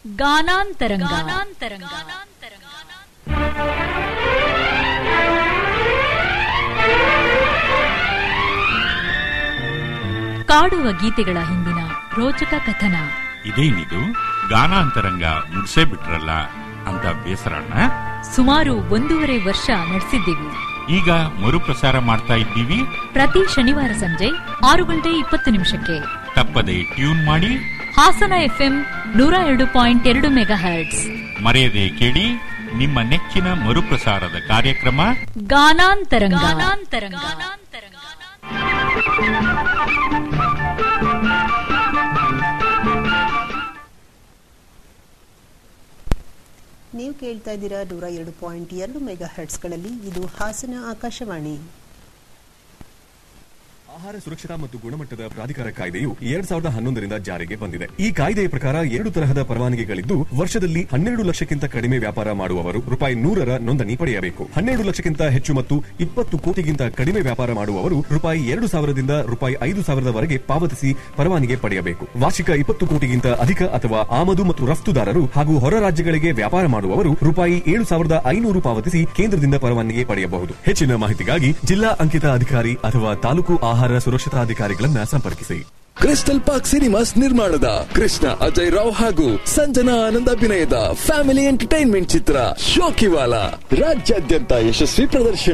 ಗಾನಾಂತರಂಗ ಕಾಡುವ ಗೀತೆಗಳ ಹಿಂದಿನ ರೋಚಕ ಕಥನ ಇದೇನಿದು ಗಾನಾಂತರಂಗ ಮುಡ್ಸೇ ಬಿಟ್ರಲ್ಲ ಅಂತ ಬೇಸರಣ್ಣ ಸುಮಾರು ಒಂದೂವರೆ ವರ್ಷ ನಡೆಸಿದ್ದೆವು ಈಗ ಮರುಪ್ರಸಾರ ಮಾಡ್ತಾ ಇದ್ದೀವಿ ಪ್ರತಿ ಶನಿವಾರ ಸಂಜೆ ಆರು ಗಂಟೆ ಇಪ್ಪತ್ತು ನಿಮಿಷಕ್ಕೆ ತಪ್ಪದೆ ಟ್ಯೂನ್ ಮಾಡಿ ಹಾಸನ ಎಫ್ಎಂ ನೂರ ಎರಡು ಪಾಯಿಂಟ್ ಎರಡು ಮೆಗಾ ಹರ್ಟ್ಸ್ ಮರೆಯದೆ ಕೇಳಿ ನಿಮ್ಮ ನೆಚ್ಚಿನ ಮರುಪ್ರಸಾರದ ಕಾರ್ಯಕ್ರಮ ಗಾನಾಂತರಂಗ ನೀವು ಕೇಳ್ತಾ ಇದ್ದೀರಾ ನೂರ ಎರಡು ಪಾಯಿಂಟ್ ಎರಡು ಮೆಗಾ ಹರ್ಟ್ಸ್ಗಳಲ್ಲಿ ಇದು ಹಾಸನ ಆಕಾಶವಾಣಿ ಆಹಾರ ಸುರಕ್ಷತಾ ಮತ್ತು ಗುಣಮಟ್ಟದ ಪ್ರಾಧಿಕಾರ ಕಾಯ್ದೆಯು ಎರಡ್ ಸಾವಿರದ ಹನ್ನೊಂದರಿಂದ ಜಾರಿಗೆ ಬಂದಿದೆ ಈ ಕಾಯ್ದೆಯ ಪ್ರಕಾರ ಎರಡು ತರಹದ ಪರವಾನಗಿಗಳಿದ್ದು ವರ್ಷದಲ್ಲಿ ಹನ್ನೆರಡು ಲಕ್ಷಕ್ಕಿಂತ ಕಡಿಮೆ ವ್ಯಾಪಾರ ಮಾಡುವವರು ರೂಪಾಯಿ ನೂರರ ನೋಂದಣಿ ಪಡೆಯಬೇಕು ಹನ್ನೆರಡು ಲಕ್ಷಕ್ಕಿಂತ ಹೆಚ್ಚು ಮತ್ತು ಇಪ್ಪತ್ತು ಕೋಟಿಗಿಂತ ಕಡಿಮೆ ವ್ಯಾಪಾರ ಮಾಡುವವರು ರೂಪಾಯಿ ಎರಡು ಸಾವಿರದಿಂದ ರೂಪಾಯಿ ಐದು ಸಾವಿರದವರೆಗೆ ಪಾವತಿಸಿ ಪರವಾನಗಿ ಪಡೆಯಬೇಕು ವಾರ್ಷಿಕ ಇಪ್ಪತ್ತು ಕೋಟಿಗಿಂತ ಅಧಿಕ ಅಥವಾ ಆಮದು ಮತ್ತು ರಫ್ತುದಾರರು ಹಾಗೂ ಹೊರ ರಾಜ್ಯಗಳಿಗೆ ವ್ಯಾಪಾರ ಮಾಡುವವರು ರೂಪಾಯಿ ಏಳು ಸಾವಿರದ ಐನೂರು ಪಾವತಿಸಿ ಕೇಂದ್ರದಿಂದ ಪರವಾನಗಿ ಪಡೆಯಬಹುದು ಹೆಚ್ಚಿನ ಮಾಹಿತಿಗಾಗಿ ಜಿಲ್ಲಾ ಅಂಕಿತ ಅಧಿಕಾರಿ ಅಥವಾ ತಾಲೂಕು ಆಹಾರ ಸುರಕ್ಷತಾಧಿಕಾರಿಗಳನ್ನ ಸಂಪರ್ಕಿಸಿ ಕ್ರಿಸ್ಟಲ್ ಪಾರ್ಕ್ ಸಿನಿಮಾಸ್ ನಿರ್ಮಾಣದ ಕೃಷ್ಣ ಅಜಯ್ ರಾವ್ ಹಾಗೂ ಸಂಜನಾ ಆನಂದ್ ಅಭಿನಯದ ಫ್ಯಾಮಿಲಿ ಎಂಟರ್ಟೈನ್ಮೆಂಟ್ ಚಿತ್ರ ಶೋಕಿವಾಲ ರಾಜ್ಯಾದ್ಯಂತ ಯಶಸ್ವಿ ಪ್ರದರ್ಶನ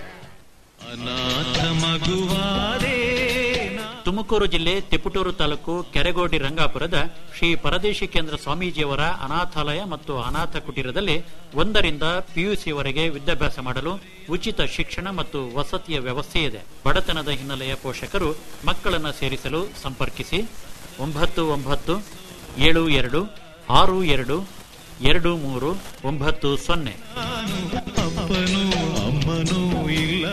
ತುಮಕೂರು ಜಿಲ್ಲೆ ತಿಪಟೂರು ತಾಲೂಕು ಕೆರೆಗೋಡಿ ರಂಗಾಪುರದ ಶ್ರೀ ಪರದೇಶಿ ಕೇಂದ್ರ ಸ್ವಾಮೀಜಿಯವರ ಅನಾಥಾಲಯ ಮತ್ತು ಅನಾಥ ಕುಟೀರದಲ್ಲಿ ಒಂದರಿಂದ ಪಿಯುಸಿವರೆಗೆ ವಿದ್ಯಾಭ್ಯಾಸ ಮಾಡಲು ಉಚಿತ ಶಿಕ್ಷಣ ಮತ್ತು ವಸತಿಯ ವ್ಯವಸ್ಥೆ ಇದೆ ಬಡತನದ ಹಿನ್ನೆಲೆಯ ಪೋಷಕರು ಮಕ್ಕಳನ್ನು ಸೇರಿಸಲು ಸಂಪರ್ಕಿಸಿ ಒಂಬತ್ತು ಒಂಬತ್ತು ಏಳು ಎರಡು ಆರು ಎರಡು ಎರಡು ಮೂರು ಒಂಬತ್ತು ಸೊನ್ನೆ ಅಪ್ಪನೂ ಅಮ್ಮನೂ ಇಲ್ಲ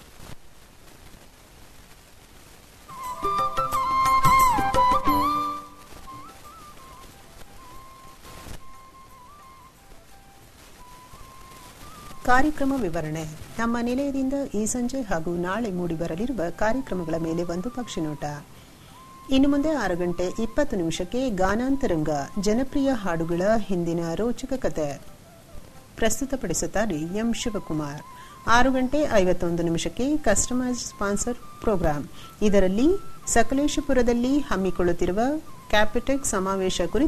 ಕಾರ್ಯಕ್ರಮ ವಿವರಣೆ ನಮ್ಮ ನಿಲಯದಿಂದ ಈ ಸಂಜೆ ಹಾಗೂ ನಾಳೆ ಮೂಡಿಬರಲಿರುವ ಕಾರ್ಯಕ್ರಮಗಳ ಮೇಲೆ ಒಂದು ಪಕ್ಷಿ ನೋಟ ಇನ್ನು ಮುಂದೆ ಆರು ಗಂಟೆ ಇಪ್ಪತ್ತು ನಿಮಿಷಕ್ಕೆ ಗಾನಾಂತರಂಗ ಜನಪ್ರಿಯ ಹಾಡುಗಳ ಹಿಂದಿನ ರೋಚಕ ಕತೆ ಪ್ರಸ್ತುತಪಡಿಸುತ್ತಾರೆ ಎಂ ಶಿವಕುಮಾರ್ ಆರು ಗಂಟೆ ಐವತ್ತೊಂದು ನಿಮಿಷಕ್ಕೆ ಕಸ್ಟಮೈಸ್ ಸ್ಪಾನ್ಸರ್ ಪ್ರೋಗ್ರಾಂ ಇದರಲ್ಲಿ ಸಕಲೇಶಪುರದಲ್ಲಿ ಹಮ್ಮಿಕೊಳ್ಳುತ್ತಿರುವ ಕ್ಯಾಪಿಟೆಕ್ ಸಮಾವೇಶ ಕುರಿತು